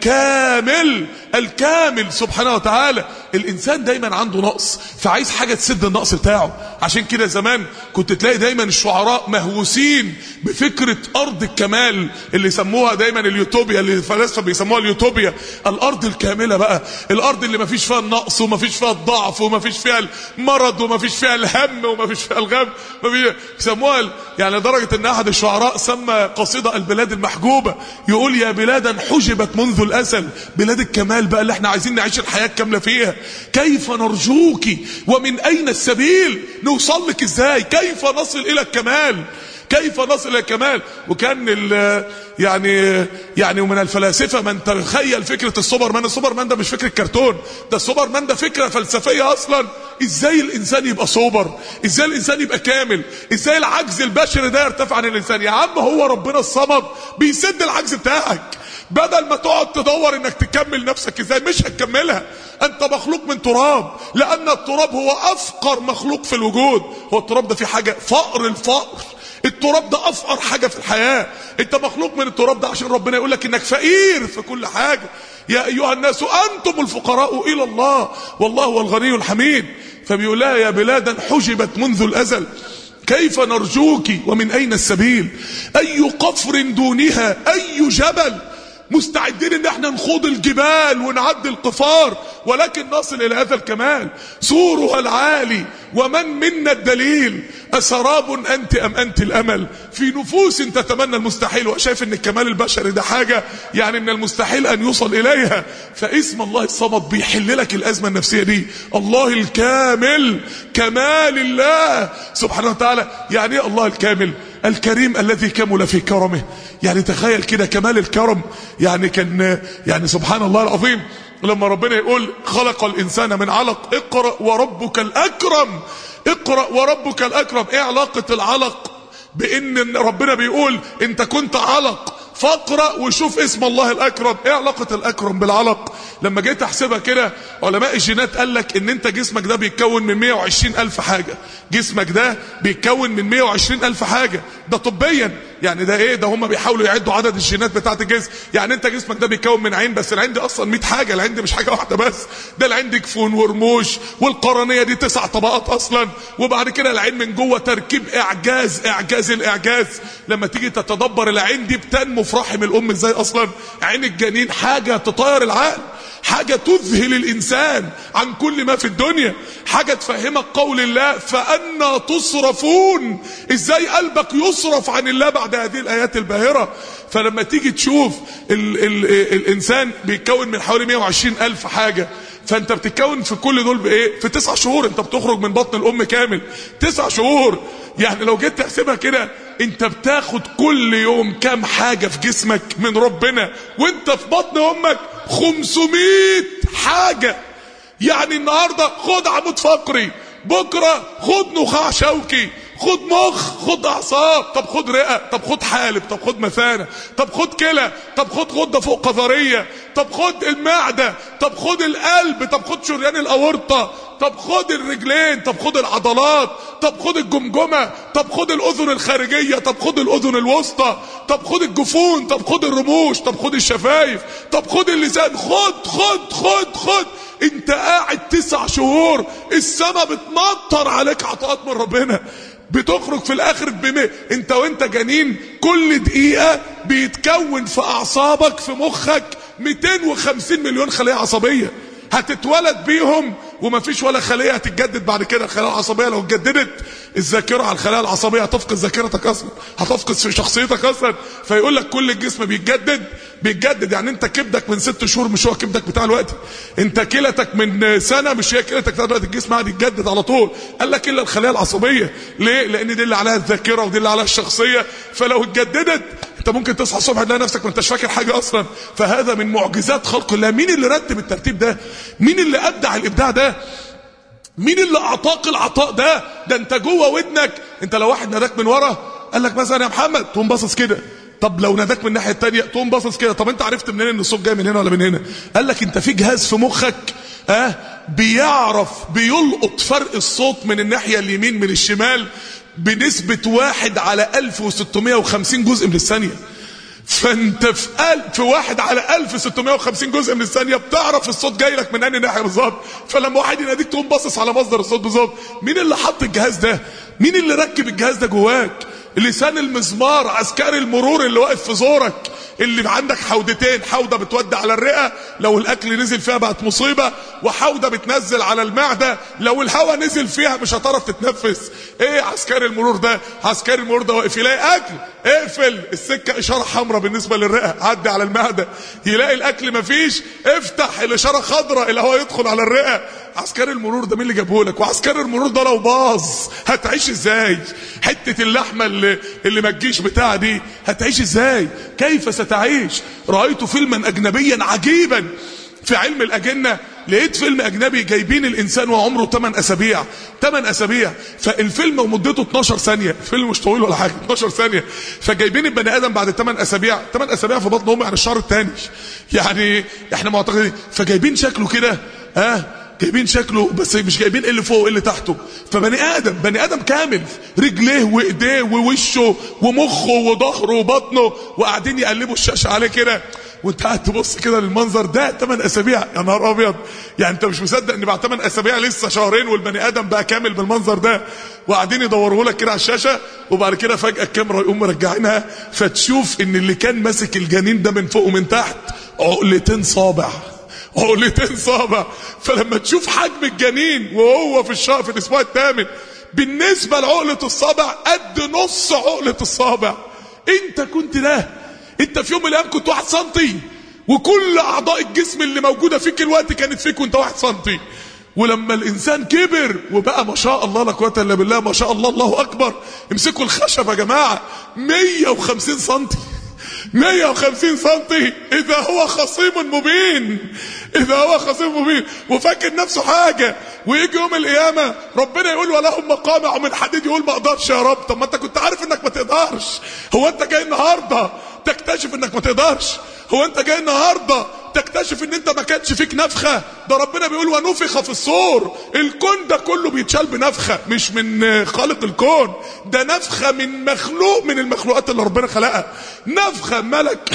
الكامل الكامل سبحانه وتعالى الانسان دايما عنده نقص فعايز حاجه تسد النقص بتاعه عشان كده زمان كنت تلاقي دايما الشعراء مهووسين بفكره ارض الكمال اللي سموها دايما اليوتوبيا اللي الفلاسفه بيسموها اليوتوبيا الارض الكامله بقى الارض اللي ما فيش فيها النقص وما فيش فيها الضعف وما فيش فيها المرض وما فيش فيها الهم وما فيش فيها الغم ما فيش سموها يعني لدرجه ان احد الشعراء سمى قصيده البلاد المحجوبه يقول يا بلادا حجبت منذ الازل بلاد الكمال بقى اللي احنا عايزين نعيش الحياه الكامله فيها كيف نرجوك ومن اين السبيل نوصل لك ازاي كيف نصل الى الكمال كيف نصل الى الكمال وكان يعني يعني ومن الفلاسفه من تخيل فكره السوبرمان السوبرمان ده مش فكره كرتون ده السوبرمان ده فكره فلسفيه اصلا ازاي الانسان يبقى سوبر ازاي الانسان يبقى كامل ازاي العجز البشري ده يرتفع عن الانسان يا عم هو ربنا الصمد بيسد العجز بتاعك بدل ما تقعد تدور انك تكمل نفسك ازاي مش هتكملها انت مخلوق من تراب لان التراب هو افقر مخلوق في الوجود هو التراب ده فيه حاجه فقر الفقر التراب ده افقر حاجه في الحياه انت مخلوق من التراب ده عشان ربنا يقول لك انك فقير في كل حاجه يا ايها الناس انتم الفقراء الى الله والله هو الغني الحميد فبيقول لها يا بلادا حجبت منذ الازل كيف نرجوك ومن اين السبيل اي قفر دونها اي جبل مستعدين ان احنا نخوض الجبال ونعدي القفار ولكن نصل الى هذا الكمال سورها العالي ومن منا الدليل أسراب أنت أم أنت الأمل في نفوس تتمنى المستحيل وشايف أن الكمال البشري ده حاجة يعني من المستحيل أن يوصل إليها فاسم الله الصمد بيحل لك الأزمة النفسية دي الله الكامل كمال الله سبحانه وتعالى يعني ايه الله الكامل الكريم الذي كمل في كرمه يعني تخيل كده كمال الكرم يعني كان يعني سبحان الله العظيم لما ربنا يقول خلق الإنسان من علق اقرأ وربك الأكرم اقرأ وربك الأكرم ايه علاقة العلق بان ربنا بيقول انت كنت علق فاقرأ وشوف اسم الله الأكرم ايه علاقة الأكرم بالعلق لما جيت احسبها كده علماء الجينات قال لك ان انت جسمك ده بيتكون من 120 ألف حاجة جسمك ده بيتكون من 120 ألف حاجة ده طبيا يعني ده ايه ده هم بيحاولوا يعدوا عدد الجينات بتاعت الجسم يعني انت جسمك ده بيتكون من عين بس العين دي اصلا 100 حاجه العين دي مش حاجه واحده بس ده العين دي جفون ورموش والقرنيه دي تسع طبقات اصلا وبعد كده العين من جوه تركيب اعجاز اعجاز الاعجاز لما تيجي تتدبر العين دي بتنمو في رحم الام ازاي اصلا عين الجنين حاجه تطير العقل حاجة تذهل الإنسان عن كل ما في الدنيا حاجة تفهمك قول الله فأنا تصرفون إزاي قلبك يصرف عن الله بعد هذه الآيات الباهرة فلما تيجي تشوف ال ال الإنسان بيتكون من حوالي 120 ألف حاجة فانت بتتكون في كل دول بايه في تسع شهور انت بتخرج من بطن الام كامل تسع شهور يعني لو جيت تحسبها كده انت بتاخد كل يوم كام حاجة في جسمك من ربنا وانت في بطن امك 500 حاجة يعني النهاردة خد عمود فقري بكرة خد نخاع شوكي خد مخ خد اعصاب طب خد رئه طب خد حالب طب خد مثانه طب خد كلى طب خد غده فوق قذريه طب خد المعده طب خد القلب طب خد شريان الاورطه طب خد الرجلين طب خد العضلات طب خد الجمجمه طب خد الاذن الخارجيه طب خد الاذن الوسطى طب خد الجفون طب خد الرموش طب خد الشفايف طب خد اللسان خد خد خد خد انت قاعد تسع شهور السما بتمطر عليك عطاءات من ربنا بتخرج في الاخر بم... انت وانت جنين كل دقيقة بيتكون في اعصابك في مخك 250 مليون خلية عصبية هتتولد بيهم ومفيش ولا خليه هتتجدد بعد كده الخلايا العصبيه لو اتجددت الذاكره على الخلايا العصبيه هتفقد ذاكرتك اصلا هتفقد شخصيتك اصلا فيقول لك كل الجسم بيتجدد بيتجدد يعني انت كبدك من ست شهور مش هو كبدك بتاع الوقت انت كلتك من سنه مش هي كلتك بتاع الوقت الجسم قاعد يتجدد على طول قال لك الا الخلايا العصبيه ليه لان دي اللي عليها الذاكره ودي اللي عليها الشخصيه فلو اتجددت انت ممكن تصحى الصبح تلاقي نفسك ما انتش فاكر حاجه اصلا فهذا من معجزات خلق الله مين اللي رتب الترتيب ده مين اللي ابدع الابداع ده مين اللي اعطاك العطاء ده ده انت جوه ودنك انت لو واحد ناداك من ورا قال لك مثلا يا محمد تقوم باصص كده طب لو ناداك من الناحيه الثانيه تقوم باصص كده طب انت عرفت منين ان الصوت جاي من هنا ولا من هنا قال لك انت في جهاز في مخك اه بيعرف بيلقط فرق الصوت من الناحيه اليمين من الشمال بنسبه واحد على 1650 جزء من الثانيه فانت في قلب في واحد على 1650 جزء من الثانيه بتعرف الصوت جاي لك من انهي ناحيه بالظبط فلما واحد يناديك تقوم باصص على مصدر الصوت بالظبط مين اللي حط الجهاز ده مين اللي ركب الجهاز ده جواك لسان المزمار عسكري المرور اللي واقف في زورك اللي عندك حودتين حوضه بتودي على الرئه لو الاكل نزل فيها بقت مصيبه وحوضه بتنزل على المعده لو الهواء نزل فيها مش هتعرف تتنفس ايه عسكري المرور ده عسكري المرور ده واقف يلاقي اكل اقفل السكه اشاره حمراء بالنسبه للرئه عدي على المعده يلاقي الاكل مفيش افتح الاشاره خضراء الهواء يدخل على الرئه عسكري المرور ده مين اللي جابه لك وعسكري المرور ده لو باظ هتعيش ازاي حته اللحمه اللي اللي ما تجيش بتاع دي هتعيش ازاي كيف ستعيش رايت فيلما اجنبيا عجيبا في علم الاجنه لقيت فيلم اجنبي جايبين الانسان وعمره 8 اسابيع 8 اسابيع فالفيلم ومدته 12 ثانيه الفيلم مش طويل ولا حاجه 12 ثانيه فجايبين البني ادم بعد 8 اسابيع 8 اسابيع في بطن امه يعني الشهر الثاني يعني احنا معتقدين فجايبين شكله كده ها آه جايبين شكله بس مش جايبين اللي فوق اللي تحته فبني ادم بني ادم كامل رجليه وايديه ووشه ومخه وظهره وبطنه وقاعدين يقلبوا الشاشه عليه كده وانت قاعد تبص كده للمنظر ده 8 اسابيع يا نهار ابيض يعني انت مش مصدق ان بعد 8 اسابيع لسه شهرين والبني ادم بقى كامل بالمنظر ده وقاعدين يدوروا لك كده على الشاشه وبعد كده فجاه الكاميرا يقوم مرجعينها فتشوف ان اللي كان ماسك الجنين ده من فوق ومن تحت عقلتين صابع عقلتين صابع فلما تشوف حجم الجنين وهو في الشهر في الاسبوع الثامن بالنسبه لعقله الصابع قد نص عقله الصابع انت كنت ده انت في يوم من الايام كنت واحد سنتي وكل اعضاء الجسم اللي موجوده فيك الوقت كانت فيك وانت واحد سنتي ولما الانسان كبر وبقى ما شاء الله لا قوه الا بالله ما شاء الله الله اكبر امسكوا الخشب يا جماعه 150 سنتي 150 سنتي اذا هو خصيم مبين اذا هو خصيم مبين وفاكر نفسه حاجه ويجي يوم القيامه ربنا يقول ولهم مقامع من حديد يقول ما اقدرش يا رب طب ما انت كنت عارف انك ما تقدرش هو انت جاي النهارده تكتشف انك ما تقدرش هو انت جاي النهارده تكتشف ان انت ما كانش فيك نفخه ده ربنا بيقول ونفخ في الصور الكون ده كله بيتشال بنفخه مش من خالق الكون ده نفخه من مخلوق من المخلوقات اللي ربنا خلقها نفخه ملك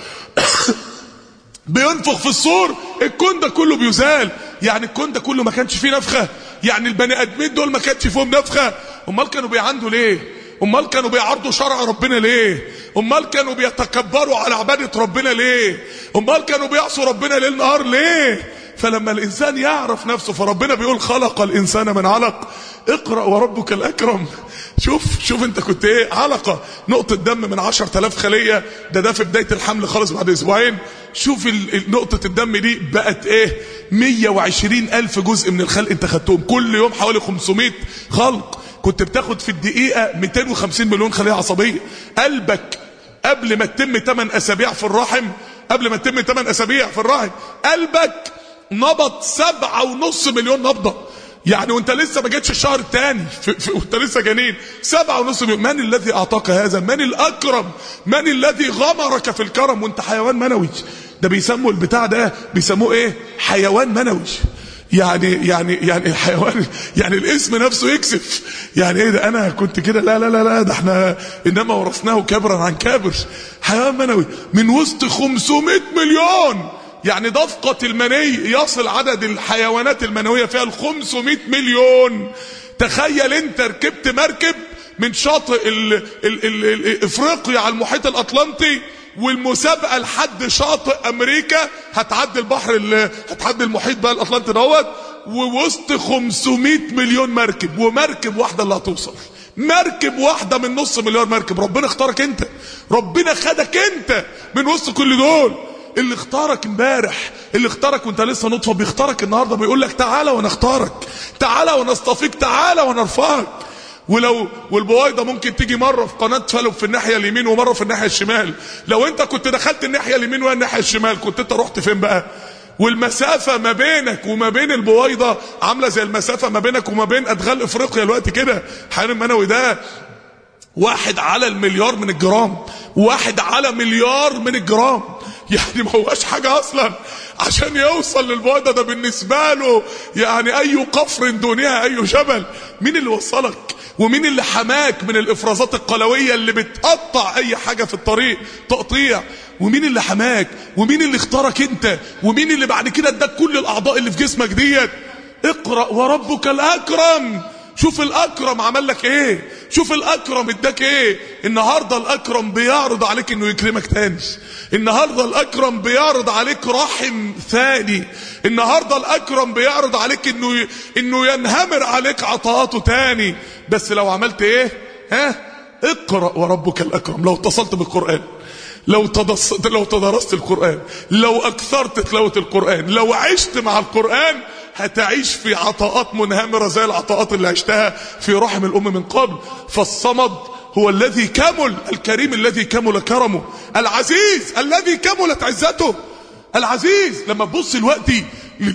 بينفخ في الصور الكون ده كله بيزال يعني الكون ده كله ما كانش فيه نفخه يعني البني ادمين دول ما كانش فيهم نفخه امال كانوا بيعندوا ليه امال كانوا بيعرضوا شرع ربنا ليه امال كانوا بيتكبروا على عباده ربنا ليه امال كانوا بيعصوا ربنا ليل نهار ليه فلما الانسان يعرف نفسه فربنا بيقول خلق الانسان من علق اقرا وربك الاكرم شوف شوف انت كنت ايه علقه نقطه دم من 10000 خليه ده ده في بدايه الحمل خالص بعد اسبوعين شوف نقطه الدم دي بقت ايه 120 الف جزء من الخلق انت خدتهم كل يوم حوالي 500 خلق كنت بتاخد في الدقيقة 250 مليون خلية عصبية قلبك قبل ما تتم 8 أسابيع في الرحم قبل ما تتم 8 أسابيع في الرحم قلبك نبض سبعة ونص مليون نبضة يعني وانت لسه ما جيتش الشهر الثاني وانت لسه جنين سبعة ونص مليون من الذي اعطاك هذا من الاكرم من الذي غمرك في الكرم وانت حيوان منوي ده بيسموا البتاع ده بيسموه ايه حيوان منوي يعني يعني يعني الحيوان يعني الاسم نفسه يكسف يعني ايه ده انا كنت كده لا لا لا لا ده احنا انما ورثناه كبرا عن كابر حيوان منوي من وسط 500 مليون يعني دفقة المني يصل عدد الحيوانات المنوية فيها ال 500 مليون تخيل انت ركبت مركب من شاطئ ال ال ال ال افريقيا على المحيط الاطلنطي والمسابقه لحد شاطئ امريكا هتعدي البحر هتعدي المحيط بقى الاطلنطي دوت ووسط 500 مليون مركب ومركب واحدة اللي هتوصل مركب واحدة من نص مليار مركب ربنا اختارك انت ربنا خدك انت من وسط كل دول اللي اختارك امبارح اللي اختارك وانت لسه نطفه بيختارك النهارده بيقول لك تعالى وانا اختارك تعالى وانا اصطفيك تعالى وانا ارفعك ولو والبويضه ممكن تيجي مره في قناه فلو في الناحيه اليمين ومره في الناحيه الشمال لو انت كنت دخلت الناحيه اليمين والناحيه الشمال كنت انت رحت فين بقى والمسافة ما بينك وما بين البويضة عاملة زي المسافة ما بينك وما بين أدغال إفريقيا الوقت كده حان المنوي ده واحد على المليار من الجرام واحد على مليار من الجرام يعني ما هواش حاجة أصلا عشان يوصل للبويضة ده بالنسبة له يعني أي قفر دونها أي جبل مين اللي وصلك ومين اللي حماك من الافرازات القلويه اللي بتقطع اي حاجه في الطريق تقطيع ومين اللي حماك ومين اللي اختارك انت ومين اللي بعد كده اداك كل الاعضاء اللي في جسمك ديت اقرا وربك الاكرم شوف الاكرم عمل لك ايه شوف الاكرم اداك ايه النهارده الاكرم بيعرض عليك انه يكرمك تاني النهارده الاكرم بيعرض عليك رحم ثاني النهارده الاكرم بيعرض عليك انه ي... انه ينهمر عليك عطاءاته تاني بس لو عملت ايه ها اقرا وربك الاكرم لو اتصلت بالقران لو تدس... لو تدرست القران لو اكثرت تلاوه القران لو عشت مع القران هتعيش في عطاءات منهمره زي العطاءات اللي عشتها في رحم الام من قبل فالصمد هو الذي كمل الكريم الذي كمل كرمه العزيز الذي كملت عزته العزيز لما تبص دلوقتي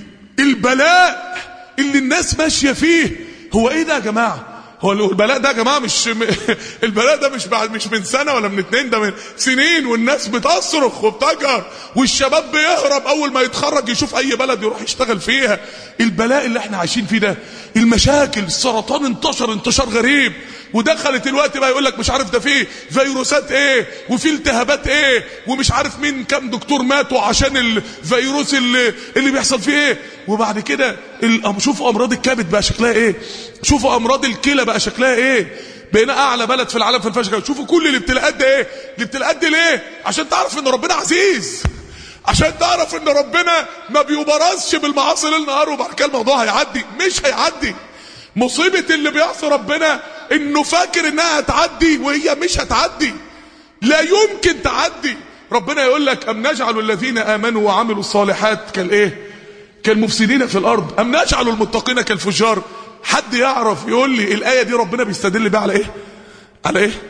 البلاء اللي الناس ماشيه فيه هو ايه ده يا جماعه هو البلاء ده يا جماعه مش البلاء ده مش بعد مش من سنه ولا من اتنين ده من سنين والناس بتصرخ وبتجهر والشباب بيهرب اول ما يتخرج يشوف اي بلد يروح يشتغل فيها البلاء اللي احنا عايشين فيه ده المشاكل السرطان انتشر انتشار غريب ودخلت الوقت بقى يقول لك مش عارف ده فيه فيروسات ايه وفي التهابات ايه ومش عارف مين كام دكتور ماتوا عشان الفيروس اللي اللي بيحصل فيه ايه وبعد كده شوفوا امراض الكبد بقى شكلها ايه شوفوا امراض الكلى بقى شكلها ايه بقينا اعلى بلد في العالم في الفشل شوفوا كل الابتلاءات ده ايه الابتلاءات دي ليه عشان تعرف ان ربنا عزيز عشان تعرف ان ربنا ما بيبرزش بالمعاصي ليل نهار وبعد كده الموضوع هيعدي مش هيعدي مصيبة اللي بيعصي ربنا انه فاكر انها هتعدي وهي مش هتعدي لا يمكن تعدي ربنا يقول لك ام نجعل الذين امنوا وعملوا الصالحات كالايه كالمفسدين في الارض ام نجعل المتقين كالفجار حد يعرف يقول لي الايه دي ربنا بيستدل بيها على ايه على ايه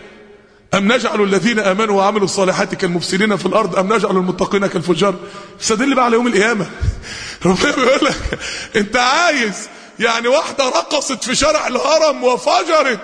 ام نجعل الذين امنوا وعملوا الصالحات كالمفسدين في الارض ام نجعل المتقين كالفجار بيستدل بقى على يوم القيامه ربنا بيقول لك انت عايز يعني واحده رقصت في شارع الهرم وفجرت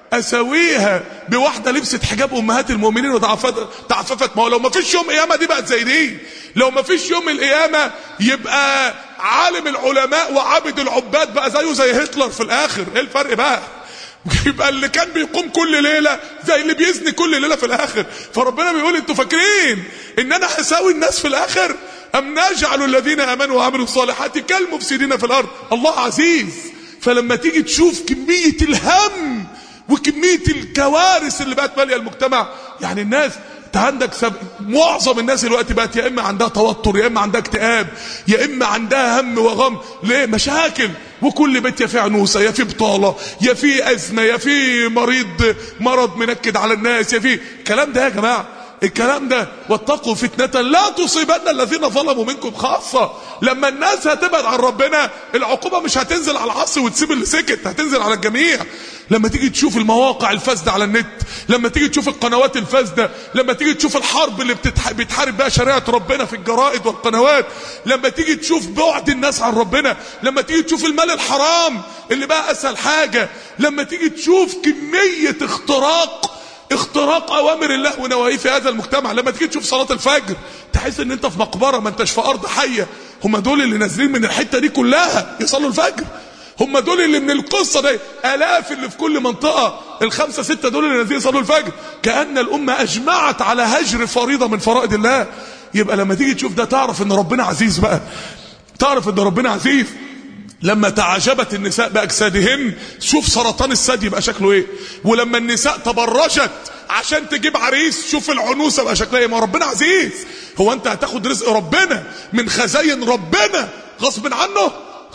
اسويها بواحده لبست حجاب امهات المؤمنين وتعففت ما هو لو ما فيش يوم قيامه دي بقت زي دي لو ما فيش يوم القيامه يبقى عالم العلماء وعابد العباد بقى زيه زي هتلر في الاخر ايه الفرق بقى يبقى اللي كان بيقوم كل ليله زي اللي بيزني كل ليله في الاخر فربنا بيقول انتوا فاكرين ان انا هساوي الناس في الاخر ام نجعل الذين امنوا وعملوا الصالحات كالمفسدين في الارض الله عزيز فلما تيجي تشوف كميه الهم وكميه الكوارث اللي بقت ماليه المجتمع يعني الناس انت عندك سب... معظم الناس دلوقتي بقت يا اما عندها توتر يا اما عندها اكتئاب يا اما عندها هم وغم ليه مشاكل وكل بيت يا في عنوسه يا في بطاله يا في ازمه يا في مريض مرض منكد على الناس يا في الكلام ده يا جماعه الكلام ده واتقوا فتنة لا تصيبن الذين ظلموا منكم خاصة لما الناس هتبعد عن ربنا العقوبة مش هتنزل على العصر وتسيب اللي سكت هتنزل على الجميع لما تيجي تشوف المواقع الفاسدة على النت لما تيجي تشوف القنوات الفاسدة لما تيجي تشوف الحرب اللي بتتح... بتحارب بها شريعة ربنا في الجرائد والقنوات لما تيجي تشوف بعد الناس عن ربنا لما تيجي تشوف المال الحرام اللي بقى اسهل حاجة لما تيجي تشوف كمية اختراق اختراق اوامر الله ونواهيه في هذا المجتمع لما تيجي تشوف صلاه الفجر تحس ان انت في مقبره ما انتش في ارض حيه هم دول اللي نازلين من الحته دي كلها يصلوا الفجر هم دول اللي من القصه دي الاف اللي في كل منطقه الخمسه سته دول اللي نازلين يصلوا الفجر كان الامه اجمعت على هجر فريضه من فرائض الله يبقى لما تيجي تشوف ده تعرف ان ربنا عزيز بقى تعرف ان ربنا عزيز لما تعجبت النساء باجسادهن شوف سرطان الثدي بقى شكله ايه ولما النساء تبرجت عشان تجيب عريس شوف العنوسه بقى شكلها ايه ما ربنا عزيز هو انت هتاخد رزق ربنا من خزاين ربنا غصب عنه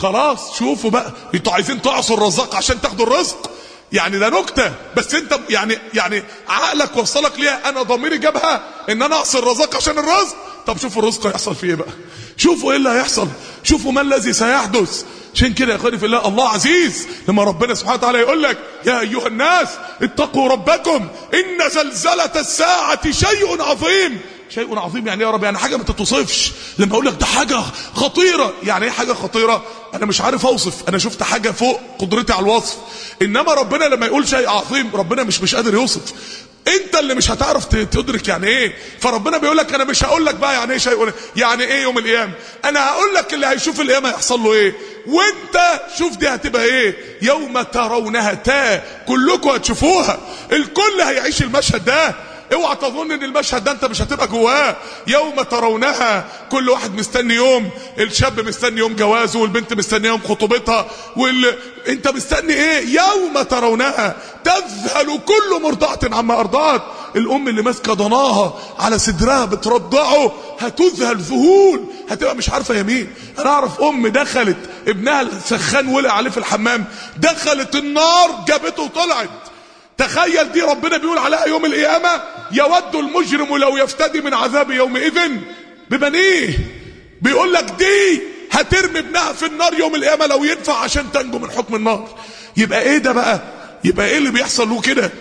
خلاص شوفوا بقى انتوا عايزين تعصوا الرزاق عشان تاخدوا الرزق يعني ده نكته بس انت يعني يعني عقلك وصلك ليها انا ضميري جابها ان انا اعصي الرزاق عشان الرزق طب شوفوا الرزق هيحصل فيه ايه بقى شوفوا ايه اللي هيحصل شوفوا ما الذي سيحدث عشان كده يا اخواني في الله الله عزيز لما ربنا سبحانه وتعالى يقول لك يا ايها الناس اتقوا ربكم ان زلزله الساعه شيء عظيم شيء عظيم يعني يا رب يعني حاجه ما تتوصفش لما اقول لك ده حاجه خطيره يعني ايه حاجه خطيره انا مش عارف اوصف انا شفت حاجه فوق قدرتي على الوصف انما ربنا لما يقول شيء عظيم ربنا مش مش قادر يوصف انت اللي مش هتعرف تدرك يعني ايه فربنا بيقول لك انا مش هقول لك بقى يعني ايه شيء يعني ايه يوم القيامه انا هقول لك اللي هيشوف القيامه هيحصل له ايه وانت شوف دي هتبقى ايه يوم ترونها تا كلكم هتشوفوها الكل هيعيش المشهد ده اوعى تظن ان المشهد ده انت مش هتبقى جواه يوم ترونها كل واحد مستني يوم الشاب مستني يوم جوازه والبنت مستنيه يوم خطوبتها وال... انت مستني ايه يوم ترونها تذهل كل مرضعة عما ارضعت الام اللي ماسكه ضناها على صدرها بترضعه هتذهل ذهول هتبقى مش عارفه يمين انا اعرف ام دخلت ابنها السخان ولع عليه في الحمام دخلت النار جابته وطلعت تخيل دي ربنا بيقول عليها يوم القيامة يود المجرم لو يفتدي من عذاب يومئذ ببنيه بيقول لك دي هترمي ابنها في النار يوم القيامة لو ينفع عشان تنجو من حكم النار يبقى ايه ده بقى يبقى ايه اللي بيحصل له كده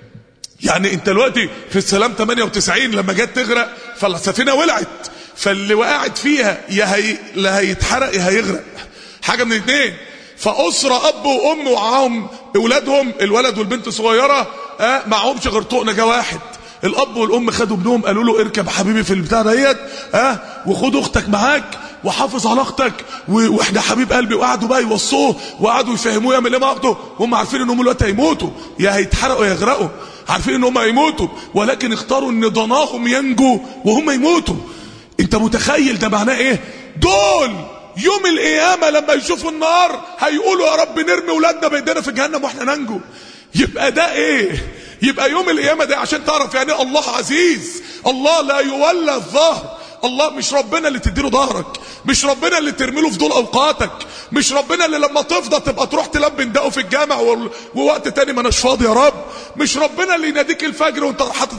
يعني انت دلوقتي في السلام 98 لما جت تغرق فالسفينة ولعت فاللي وقعت فيها يا هي لا هيتحرق يا هيغرق حاجة من الاثنين فأسرة أب وأم ومعاهم أولادهم الولد والبنت صغيرة آه معهمش غير طوق نجاة واحد الأب والأم خدوا ابنهم قالوا له اركب حبيبي في البتاع ديت آه وخد أختك معاك وحافظ على أختك واحنا حبيب قلبي وقعدوا بقى يوصوه وقعدوا يفهموه يعمل ايه مع أخته وهم عارفين إن هم دلوقتي هيموتوا يا هيتحرقوا يا يغرقوا عارفين إن هم هيموتوا ولكن اختاروا إن ضناهم ينجوا وهم يموتوا أنت متخيل ده معناه إيه؟ دول يوم القيامة لما يشوفوا النار هيقولوا يا رب نرمي ولادنا بايدينا في جهنم واحنا ننجو يبقى ده ايه يبقى يوم القيامة ده عشان تعرف يعني الله عزيز الله لا يولى الظهر الله مش ربنا اللي تديله ظهرك مش ربنا اللي ترميله في دول اوقاتك مش ربنا اللي لما تفضى تبقى تروح تلبن دقه في الجامع ووقت تاني ما اناش فاضي يا رب مش ربنا اللي يناديك الفجر وانت حاطط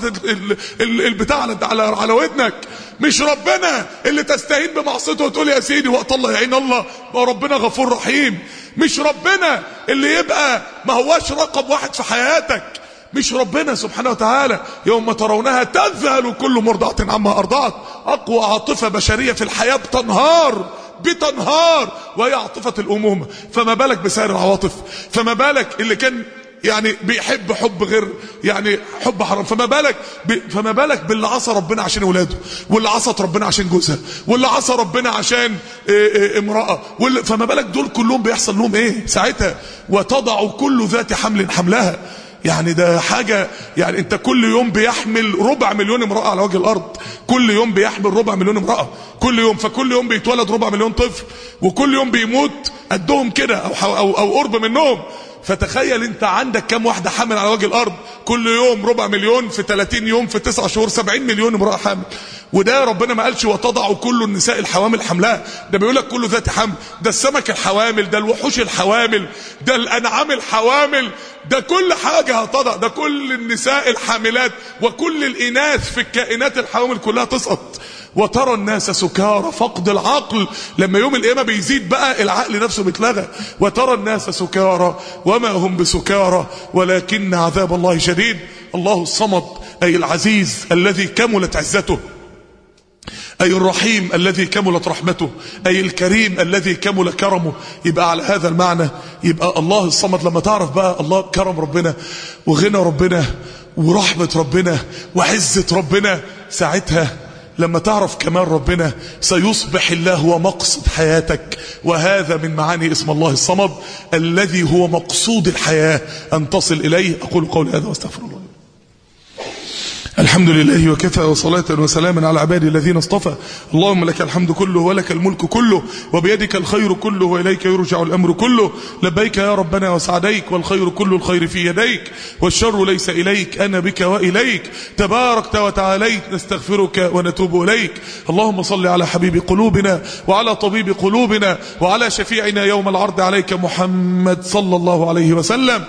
البتاع على على على ودنك مش ربنا اللي تستهين بمعصيته وتقول يا سيدي وقت الله يعين الله ما ربنا غفور رحيم مش ربنا اللي يبقى ما هواش رقم واحد في حياتك مش ربنا سبحانه وتعالى يوم ترونها تذهل كل مرضعة عما أرضعت أقوى عاطفة بشرية في الحياة بتنهار بتنهار وهي عاطفة الأمومة فما بالك بسائر العواطف فما بالك اللي كان يعني بيحب حب غير يعني حب حرام فما بالك ب... فما بالك باللي عصى ربنا عشان اولاده واللي عصت ربنا عشان جوزها واللي عصى ربنا عشان إيه إيه امراه واللي... فما بالك دول كلهم بيحصل لهم ايه ساعتها وتضع كل ذات حمل حملها يعني ده حاجة يعني انت كل يوم بيحمل ربع مليون امرأة على وجه الارض كل يوم بيحمل ربع مليون امرأة كل يوم فكل يوم بيتولد ربع مليون طفل وكل يوم بيموت قدهم كده او او او قرب منهم فتخيل انت عندك كام واحدة حامل على وجه الارض كل يوم ربع مليون في 30 يوم في 9 شهور 70 مليون امرأة حامل وده ربنا ما قالش وتضع كل النساء الحوامل حملها ده بيقول لك كله ذات حمل ده السمك الحوامل ده الوحوش الحوامل ده الانعام الحوامل ده كل حاجة هتضع ده كل النساء الحاملات وكل الاناث في الكائنات الحوامل كلها تسقط وترى الناس سكارى فقد العقل لما يوم القيامة بيزيد بقى العقل نفسه بيتلغى وترى الناس سكارى وما هم بسكارى ولكن عذاب الله شديد الله الصمد أي العزيز الذي كملت عزته أي الرحيم الذي كملت رحمته أي الكريم الذي كمل كرمه يبقى على هذا المعنى يبقى الله الصمد لما تعرف بقى الله كرم ربنا وغنى ربنا ورحمة ربنا وعزة ربنا ساعتها لما تعرف كمال ربنا سيصبح الله هو مقصد حياتك وهذا من معاني اسم الله الصمد الذي هو مقصود الحياة أن تصل إليه أقول قولي هذا واستغفر الله الحمد لله وكفى وصلاة وسلاما على عبادي الذين اصطفى اللهم لك الحمد كله ولك الملك كله وبيدك الخير كله وإليك يرجع الأمر كله لبيك يا ربنا وسعديك والخير كل الخير في يديك والشر ليس إليك أنا بك وإليك تباركت وتعاليت نستغفرك ونتوب إليك اللهم صل على حبيب قلوبنا وعلى طبيب قلوبنا وعلى شفيعنا يوم العرض عليك محمد صلى الله عليه وسلم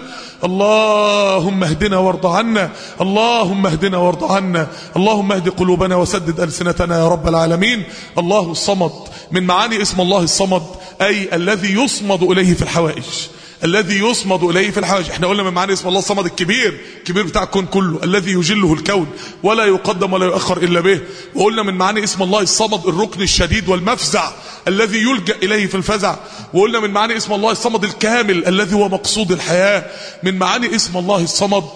اللهم اهدنا وارض عنا اللهم اهدنا وارض عنا اللهم اهد قلوبنا وسدد ألسنتنا يا رب العالمين الله الصمد من معاني اسم الله الصمد أي الذي يصمد إليه في الحوائج الذي يصمد إليه في الحوائج احنا قلنا من معاني اسم الله الصمد الكبير الكبير بتاع الكون كله الذي يجله الكون ولا يقدم ولا يؤخر إلا به وقلنا من معاني اسم الله الصمد الركن الشديد والمفزع الذي يلجأ إليه في الفزع وقلنا من معاني اسم الله الصمد الكامل الذي هو مقصود الحياة من معاني اسم الله الصمد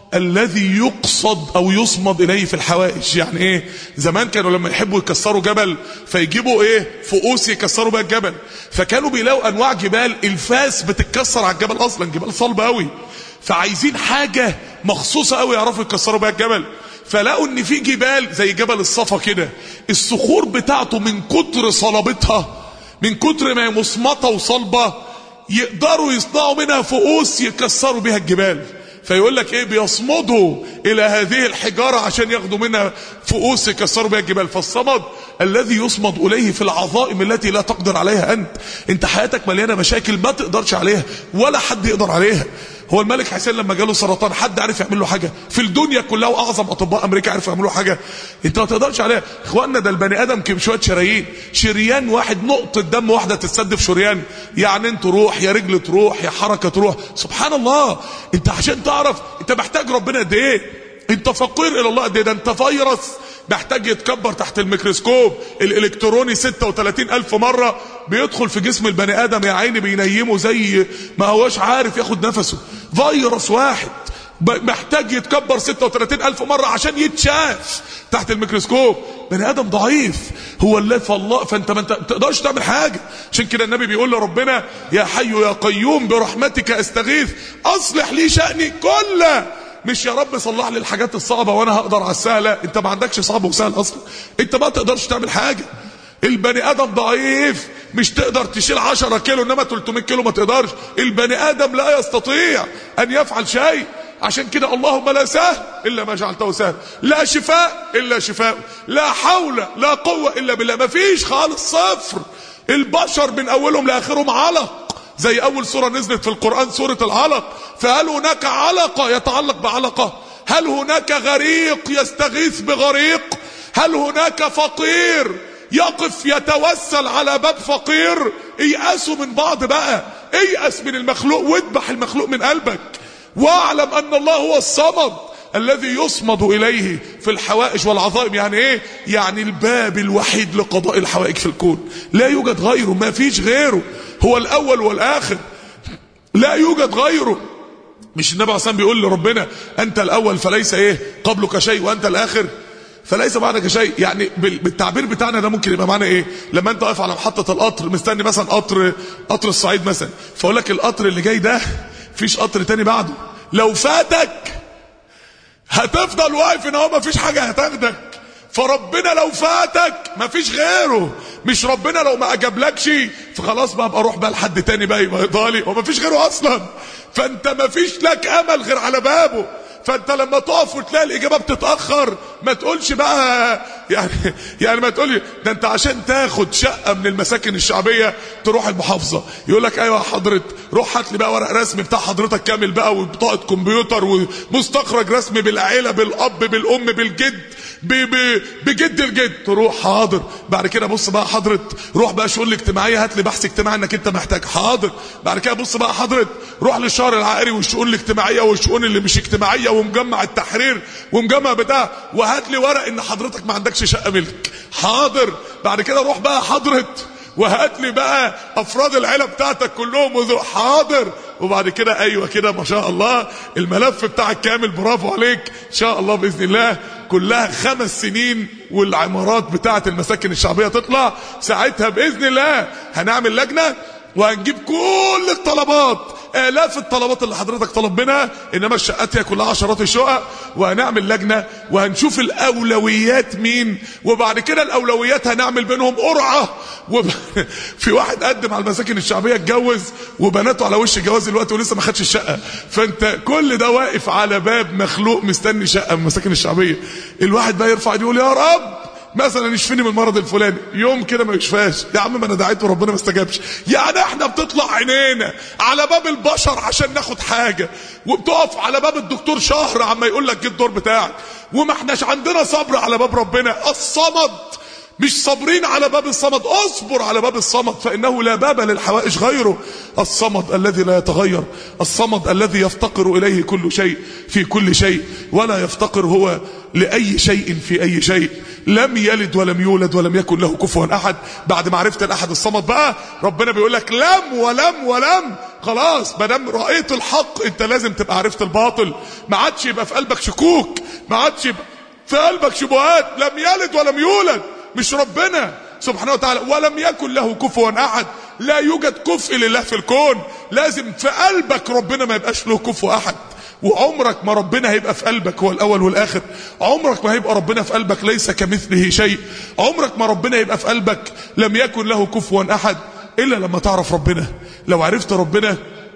الذي يقصد او يصمد اليه في الحوائج يعني ايه زمان كانوا لما يحبوا يكسروا جبل فيجيبوا ايه فؤوس يكسروا بها الجبل فكانوا بيلاقوا انواع جبال الفاس بتتكسر على الجبل اصلا جبال صلبه قوي فعايزين حاجه مخصوصه قوي يعرفوا يكسروا بها الجبل فلقوا ان في جبال زي جبل الصفا كده الصخور بتاعته من كتر صلابتها من كتر ما هي مصمطه وصلبه يقدروا يصنعوا منها فؤوس يكسروا بها الجبال فيقول لك ايه بيصمدوا الى هذه الحجارة عشان ياخدوا منها فؤوس يكسروا بها الجبال فالصمد الذي يصمد اليه في العظائم التي لا تقدر عليها انت انت حياتك مليانة مشاكل ما تقدرش عليها ولا حد يقدر عليها هو الملك حسين لما جاله سرطان حد عارف يعمل له حاجه في الدنيا كلها واعظم اطباء امريكا عرفوا يعملوا حاجه انت ما تقدرش عليها اخواننا ده البني ادم كم شويه شرايين شريان واحد نقطه دم واحده تتسد في شريان يعني انت تروح يا رجل تروح يا حركه تروح سبحان الله انت عشان تعرف انت محتاج ربنا قد ايه انت فقير الى الله قد ايه ده انت فيروس محتاج يتكبر تحت الميكروسكوب الالكتروني 36 الف مرة بيدخل في جسم البني ادم يا عيني بينيمه زي ما هواش عارف ياخد نفسه فيروس واحد محتاج يتكبر 36 الف مرة عشان يتشاف تحت الميكروسكوب بني ادم ضعيف هو اللي فالله فانت ما انت تقدرش تعمل حاجة عشان كده النبي بيقول لربنا يا حي يا قيوم برحمتك استغيث اصلح لي شأني كله مش يا رب صلح لي الحاجات الصعبة وانا هقدر على السهلة انت ما عندكش صعب وسهل اصلا انت ما تقدرش تعمل حاجة البني ادم ضعيف مش تقدر تشيل 10 كيلو انما 300 كيلو ما تقدرش البني ادم لا يستطيع ان يفعل شيء عشان كده اللهم لا سهل الا ما جعلته سهل لا شفاء الا شفاء لا حول لا قوة الا بالله ما فيش خالص صفر البشر من اولهم لاخرهم علق زي اول سورة نزلت في القرآن سورة العلق فهل هناك علقة يتعلق بعلقة هل هناك غريق يستغيث بغريق هل هناك فقير يقف يتوسل على باب فقير ايأسوا من بعض بقى ايأس من المخلوق واذبح المخلوق من قلبك واعلم ان الله هو الصمد الذي يصمد اليه في الحوائج والعظائم يعني ايه يعني الباب الوحيد لقضاء الحوائج في الكون لا يوجد غيره ما فيش غيره هو الاول والاخر لا يوجد غيره مش النبي عليه الصلاه بيقول لربنا انت الاول فليس ايه قبلك شيء وانت الاخر فليس بعدك شيء يعني بالتعبير بتاعنا ده ممكن يبقى معنى ايه لما انت واقف على محطه القطر مستني مثلا قطر قطر الصعيد مثلا فاقول لك القطر اللي جاي ده فيش قطر تاني بعده لو فاتك هتفضل واقف ان هو مفيش حاجه هتاخدك فربنا لو فاتك مفيش غيره مش ربنا لو ما اجابلكش فخلاص بقى ابقى اروح بقى لحد تاني بقى يبقى ضالي هو مفيش غيره اصلا فانت مفيش لك امل غير على بابه فانت لما تقف وتلاقي الاجابه بتتاخر ما تقولش بقى يعني يعني ما تقولي ده انت عشان تاخد شقه من المساكن الشعبيه تروح المحافظه يقول لك ايوه حضرت روح هات لي بقى ورق رسمي بتاع حضرتك كامل بقى وبطاقه كمبيوتر ومستخرج رسمي بالعيله بالاب بالام بالجد بجد الجد تروح حاضر بعد كده بص بقى حضرت روح بقى شؤون الاجتماعيه هات لي بحث اجتماعي انك انت محتاج حاضر بعد كده بص بقى حضرت روح للشهر العائري والشؤون الاجتماعيه والشؤون اللي مش اجتماعيه ومجمع التحرير ومجمع بتاع وهات لي ورق ان حضرتك ما عندكش شقه ملك حاضر بعد كده روح بقى حضرت وهات لي بقى افراد العيله بتاعتك كلهم وذو حاضر وبعد كده ايوه كده ما شاء الله الملف بتاعك كامل برافو عليك ان شاء الله باذن الله كلها خمس سنين والعمارات بتاعه المساكن الشعبيه تطلع ساعتها باذن الله هنعمل لجنه وهنجيب كل الطلبات الاف الطلبات اللي حضرتك طلب منها انما الشقات هي كلها عشرات الشقق وهنعمل لجنه وهنشوف الاولويات مين وبعد كده الاولويات هنعمل بينهم قرعه وب... في واحد قدم على المساكن الشعبيه اتجوز وبناته على وش الجواز دلوقتي ولسه ما خدش الشقه فانت كل ده واقف على باب مخلوق مستني شقه من المساكن الشعبيه الواحد بقى يرفع يقول يا رب مثلا يشفيني من المرض الفلاني يوم كده ما يشفاش يا عم ما انا دعيت وربنا ما استجابش يعني احنا بتطلع عينينا على باب البشر عشان ناخد حاجه وبتقف على باب الدكتور شهر عما يقول لك جه الدور بتاعك وما احناش عندنا صبر على باب ربنا الصمد مش صابرين على باب الصمد اصبر على باب الصمد فانه لا باب للحوائج غيره الصمد الذي لا يتغير الصمد الذي يفتقر اليه كل شيء في كل شيء ولا يفتقر هو لاي شيء في اي شيء لم يلد ولم يولد ولم يكن له كفوا احد بعد ما عرفت الاحد الصمد بقى ربنا بيقول لك لم ولم ولم خلاص ما دام رايت الحق انت لازم تبقى عرفت الباطل ما عادش يبقى في قلبك شكوك ما عادش يبقى في قلبك شبهات لم يلد ولم يولد مش ربنا سبحانه وتعالى ولم يكن له كفوا احد لا يوجد كفء لله في الكون لازم في قلبك ربنا ما يبقاش له كفو احد وعمرك ما ربنا هيبقى في قلبك هو الاول والاخر عمرك ما هيبقى ربنا في قلبك ليس كمثله شيء عمرك ما ربنا يبقى في قلبك لم يكن له كفوا احد الا لما تعرف ربنا لو عرفت ربنا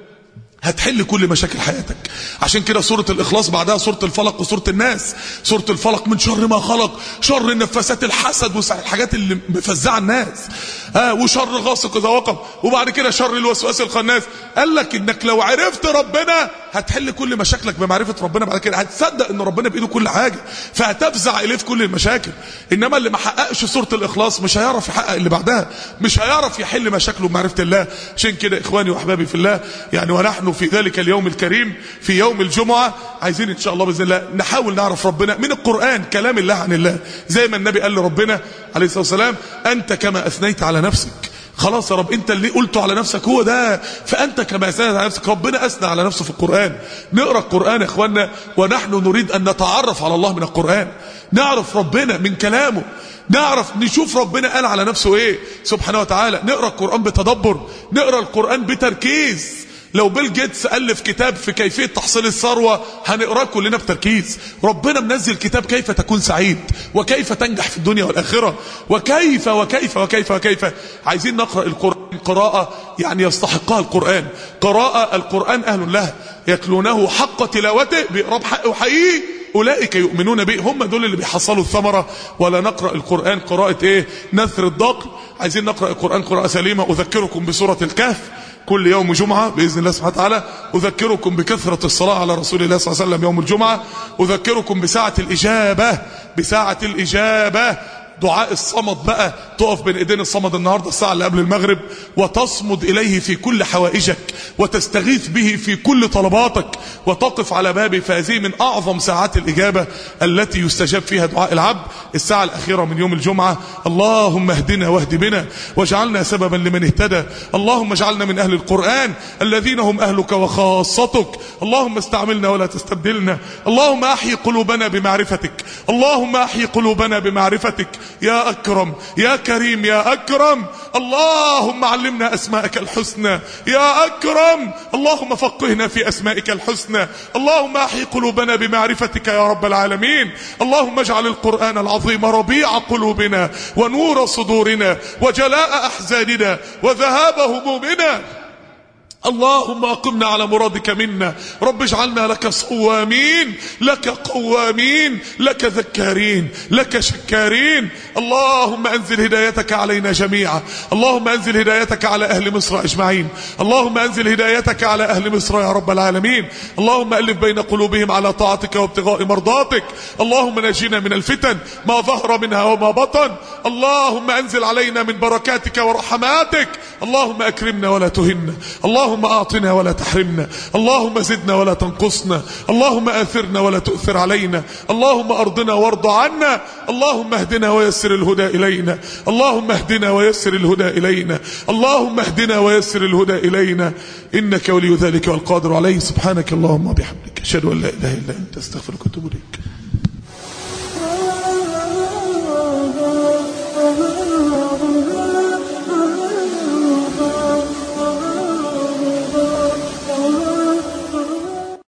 هتحل كل مشاكل حياتك عشان كده سورة الإخلاص بعدها سورة الفلق وسورة الناس سورة الفلق من شر ما خلق شر النفاسات الحسد والحاجات اللي مفزعة الناس آه وشر غاسق إذا وقب وبعد كده شر الوسواس الخناس قال لك إنك لو عرفت ربنا هتحل كل مشاكلك بمعرفة ربنا بعد كده هتصدق إن ربنا بإيده كل حاجة فهتفزع إليه في كل المشاكل إنما اللي ما حققش سورة الإخلاص مش هيعرف يحقق اللي بعدها مش هيعرف يحل مشاكله بمعرفة الله عشان كده إخواني وأحبابي في الله يعني ونحن في ذلك اليوم الكريم في يوم الجمعة عايزين إن شاء الله بإذن الله نحاول نعرف ربنا من القرآن كلام الله عن الله زي ما النبي قال لربنا عليه الصلاة والسلام أنت كما أثنيت على نفسك خلاص يا رب انت اللي قلته على نفسك هو ده فانت كما اثنيت على نفسك ربنا اثنى على نفسه في القران نقرا القران يا اخوانا ونحن نريد ان نتعرف على الله من القران نعرف ربنا من كلامه نعرف نشوف ربنا قال على نفسه ايه سبحانه وتعالى نقرا القران بتدبر نقرا القران بتركيز لو بيل جيتس ألف كتاب في كيفية تحصيل الثروة هنقراه كلنا بتركيز ربنا منزل كتاب كيف تكون سعيد وكيف تنجح في الدنيا والآخرة وكيف وكيف وكيف وكيف عايزين نقرأ القرآن قراءة يعني يستحقها القرآن قراءة القرآن أهل له يتلونه حق تلاوته بيقرأ بحقه حقيقي أولئك يؤمنون به هم دول اللي بيحصلوا الثمرة ولا نقرأ القرآن قراءة إيه نثر الضقل عايزين نقرأ القرآن قراءة سليمة أذكركم بسورة الكهف كل يوم جمعة بإذن الله سبحانه وتعالى أذكركم بكثرة الصلاة على رسول الله صلى الله عليه وسلم يوم الجمعة أذكركم بساعة الإجابة بساعة الإجابة دعاء الصمد بقى تقف بين ايدين الصمد النهارده الساعه اللي قبل المغرب وتصمد اليه في كل حوائجك وتستغيث به في كل طلباتك وتقف على بابه فهذه من اعظم ساعات الاجابه التي يستجاب فيها دعاء العبد الساعه الاخيره من يوم الجمعه اللهم اهدنا واهد بنا واجعلنا سببا لمن اهتدى اللهم اجعلنا من اهل القران الذين هم اهلك وخاصتك اللهم استعملنا ولا تستبدلنا اللهم احيي قلوبنا بمعرفتك اللهم احيي قلوبنا بمعرفتك يا أكرم يا كريم يا أكرم اللهم علمنا أسماءك الحسنى يا أكرم اللهم فقهنا في أسمائك الحسنى اللهم أحي قلوبنا بمعرفتك يا رب العالمين اللهم اجعل القرآن العظيم ربيع قلوبنا ونور صدورنا وجلاء أحزاننا وذهاب همومنا اللهم اقمنا على مرادك منا رب اجعلنا لك صوامين لك قوامين لك ذكارين لك شكارين اللهم انزل هدايتك علينا جميعا اللهم انزل هدايتك على اهل مصر اجمعين اللهم انزل هدايتك على اهل مصر يا رب العالمين اللهم الف بين قلوبهم على طاعتك وابتغاء مرضاتك اللهم نجينا من الفتن ما ظهر منها وما بطن اللهم انزل علينا من بركاتك ورحماتك اللهم اكرمنا ولا تهنا اللهم اللهم اعطنا ولا تحرمنا اللهم زدنا ولا تنقصنا اللهم اثرنا ولا تؤثر علينا اللهم ارضنا وارض عنا اللهم اهدنا ويسر الهدى الينا اللهم اهدنا ويسر الهدى الينا اللهم اهدنا ويسر الهدى الينا انك ولي ذلك والقادر عليه سبحانك اللهم وبحمدك اشهد ان لا اله الا انت استغفرك واتوب اليك